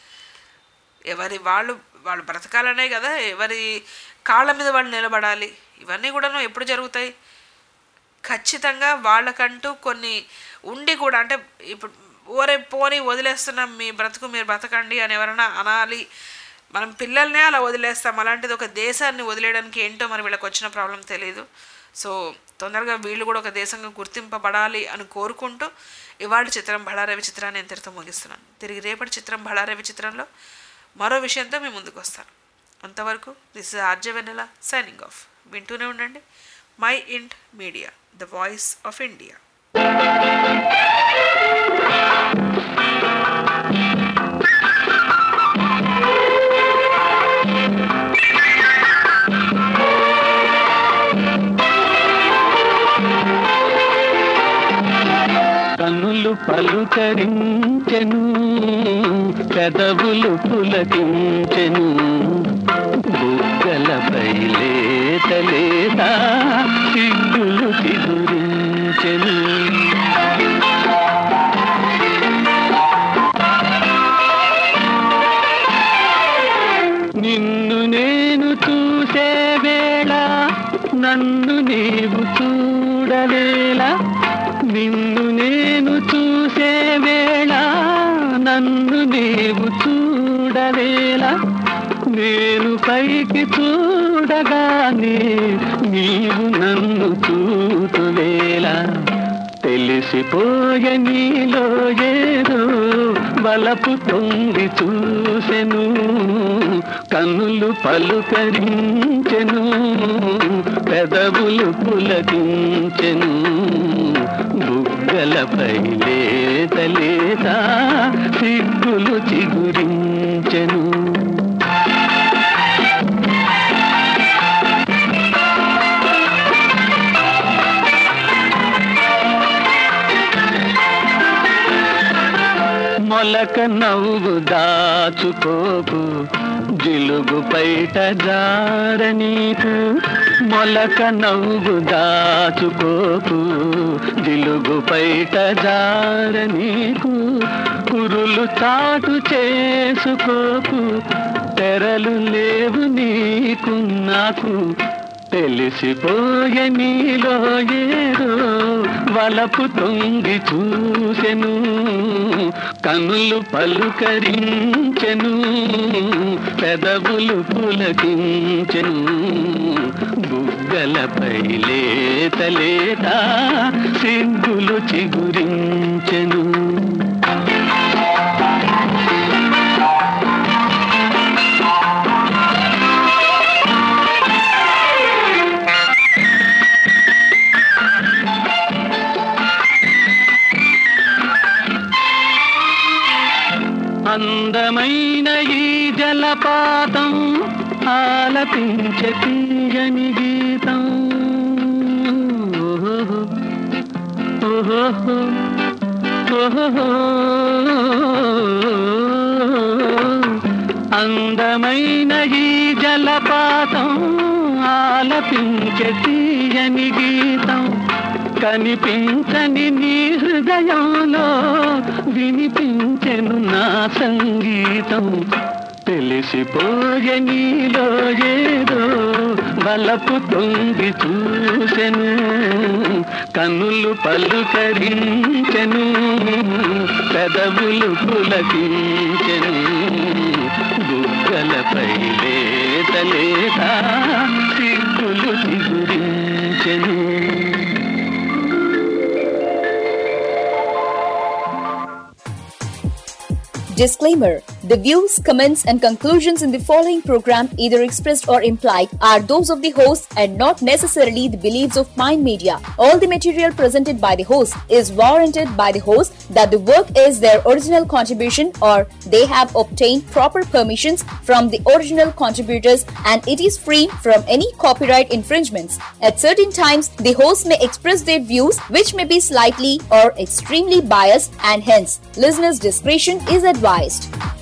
ఎవరి వాళ్ళు వాళ్ళు బ్రతకాలనే కదా ఎవరి కాళ్ళ మీద వాళ్ళు నిలబడాలి ఇవన్నీ కూడాను ఎప్పుడు జరుగుతాయి ఖచ్చితంగా వాళ్ళకంటూ కొన్ని ఉండి కూడా అంటే ఇప్పుడు ఓరే పోని వదిలేస్తున్నాం మీ బ్రతుకు మీరు బ్రతకండి అని ఎవరైనా అనాలి మనం పిల్లల్నే అలా వదిలేస్తాం అలాంటిది ఒక దేశాన్ని వదిలేయడానికి ఏంటో మరి వీళ్ళకి వచ్చిన ప్రాబ్లం తెలియదు సో తొందరగా వీళ్ళు కూడా ఒక దేశంగా గుర్తింపబడాలి అని కోరుకుంటూ ఇవాళ చిత్రం బళారవి చిత్రాన్ని ఇంతటితో ముగిస్తున్నాను తిరిగి రేపటి చిత్రం బళారవి చిత్రంలో మరో విషయంతో మీ ముందుకు వస్తాను అంతవరకు this is RJ Vennela signing off వింటూనే ఉండండి mind media the voice of India కనులు పలుకరించెను పెదవులు పులకించెను బుగ్గలపై లేత లేత సిగ్గులు చిగురించెను నిన్ను నేను చూసే వేళ నన్ను నీవు చూడలేలా నిన్ను నేను చూసే వేళ నన్ను నీవు చూడలేలా నేను పైకి చూడగానే నీవు నన్ను చూతువేలా తెలిసిపోయే నీలో ఏదో వలపు తొంగి చూసెను కన్నులు పలుకరించెను పెదవులు పులకించెను బుగ్గలపై లేత లేత సిగ్గులు చిగురించెను మొలక నవ్వు దాచుకోకు జిలుగు పైట జార నీకు మొలక నవ్వు దాచుకోకు జిలుగు పైట జార నీకు కురులు చాటు చేసుకోకు తెరలు లేవు నీకు నాకు తెలిసిపోయే నీలో ఏదో వలపు తొంగి చూసెను కనులు పలుకరించెను పెదవులు పులకించెను బుగ్గలపై లేత లేత సిగ్గులు చిగురించెను అందమైన ఈ జలపాతం ఆలపించే తీయని గీతం ఓహో ఓహో ఓహో అందమైన ఈ జలపాతం ఆలపించే తీయని గీతం కనిపించని నీ హృదయంలో వినిపించెను నా సంగీతం తెలిసిపోయే నీలో ఏదో బలపు తొంగి చూసెను కన్నులు పలుకరించెను పెదవులు పులకించెను బుగ్గలపై లేత లేత సిగ్గులు చిగురించెను Disclaimer The views, comments, and conclusions in the following program, either expressed or implied, are those of the host and not necessarily the beliefs of Mind Media. All the material presented by the host is warranted by the host that the work is their original contribution or they have obtained proper permissions from the original contributors and it is free from any copyright infringements. At certain times, the host may express their views which may be slightly or extremely biased and hence listeners' discretion is advised.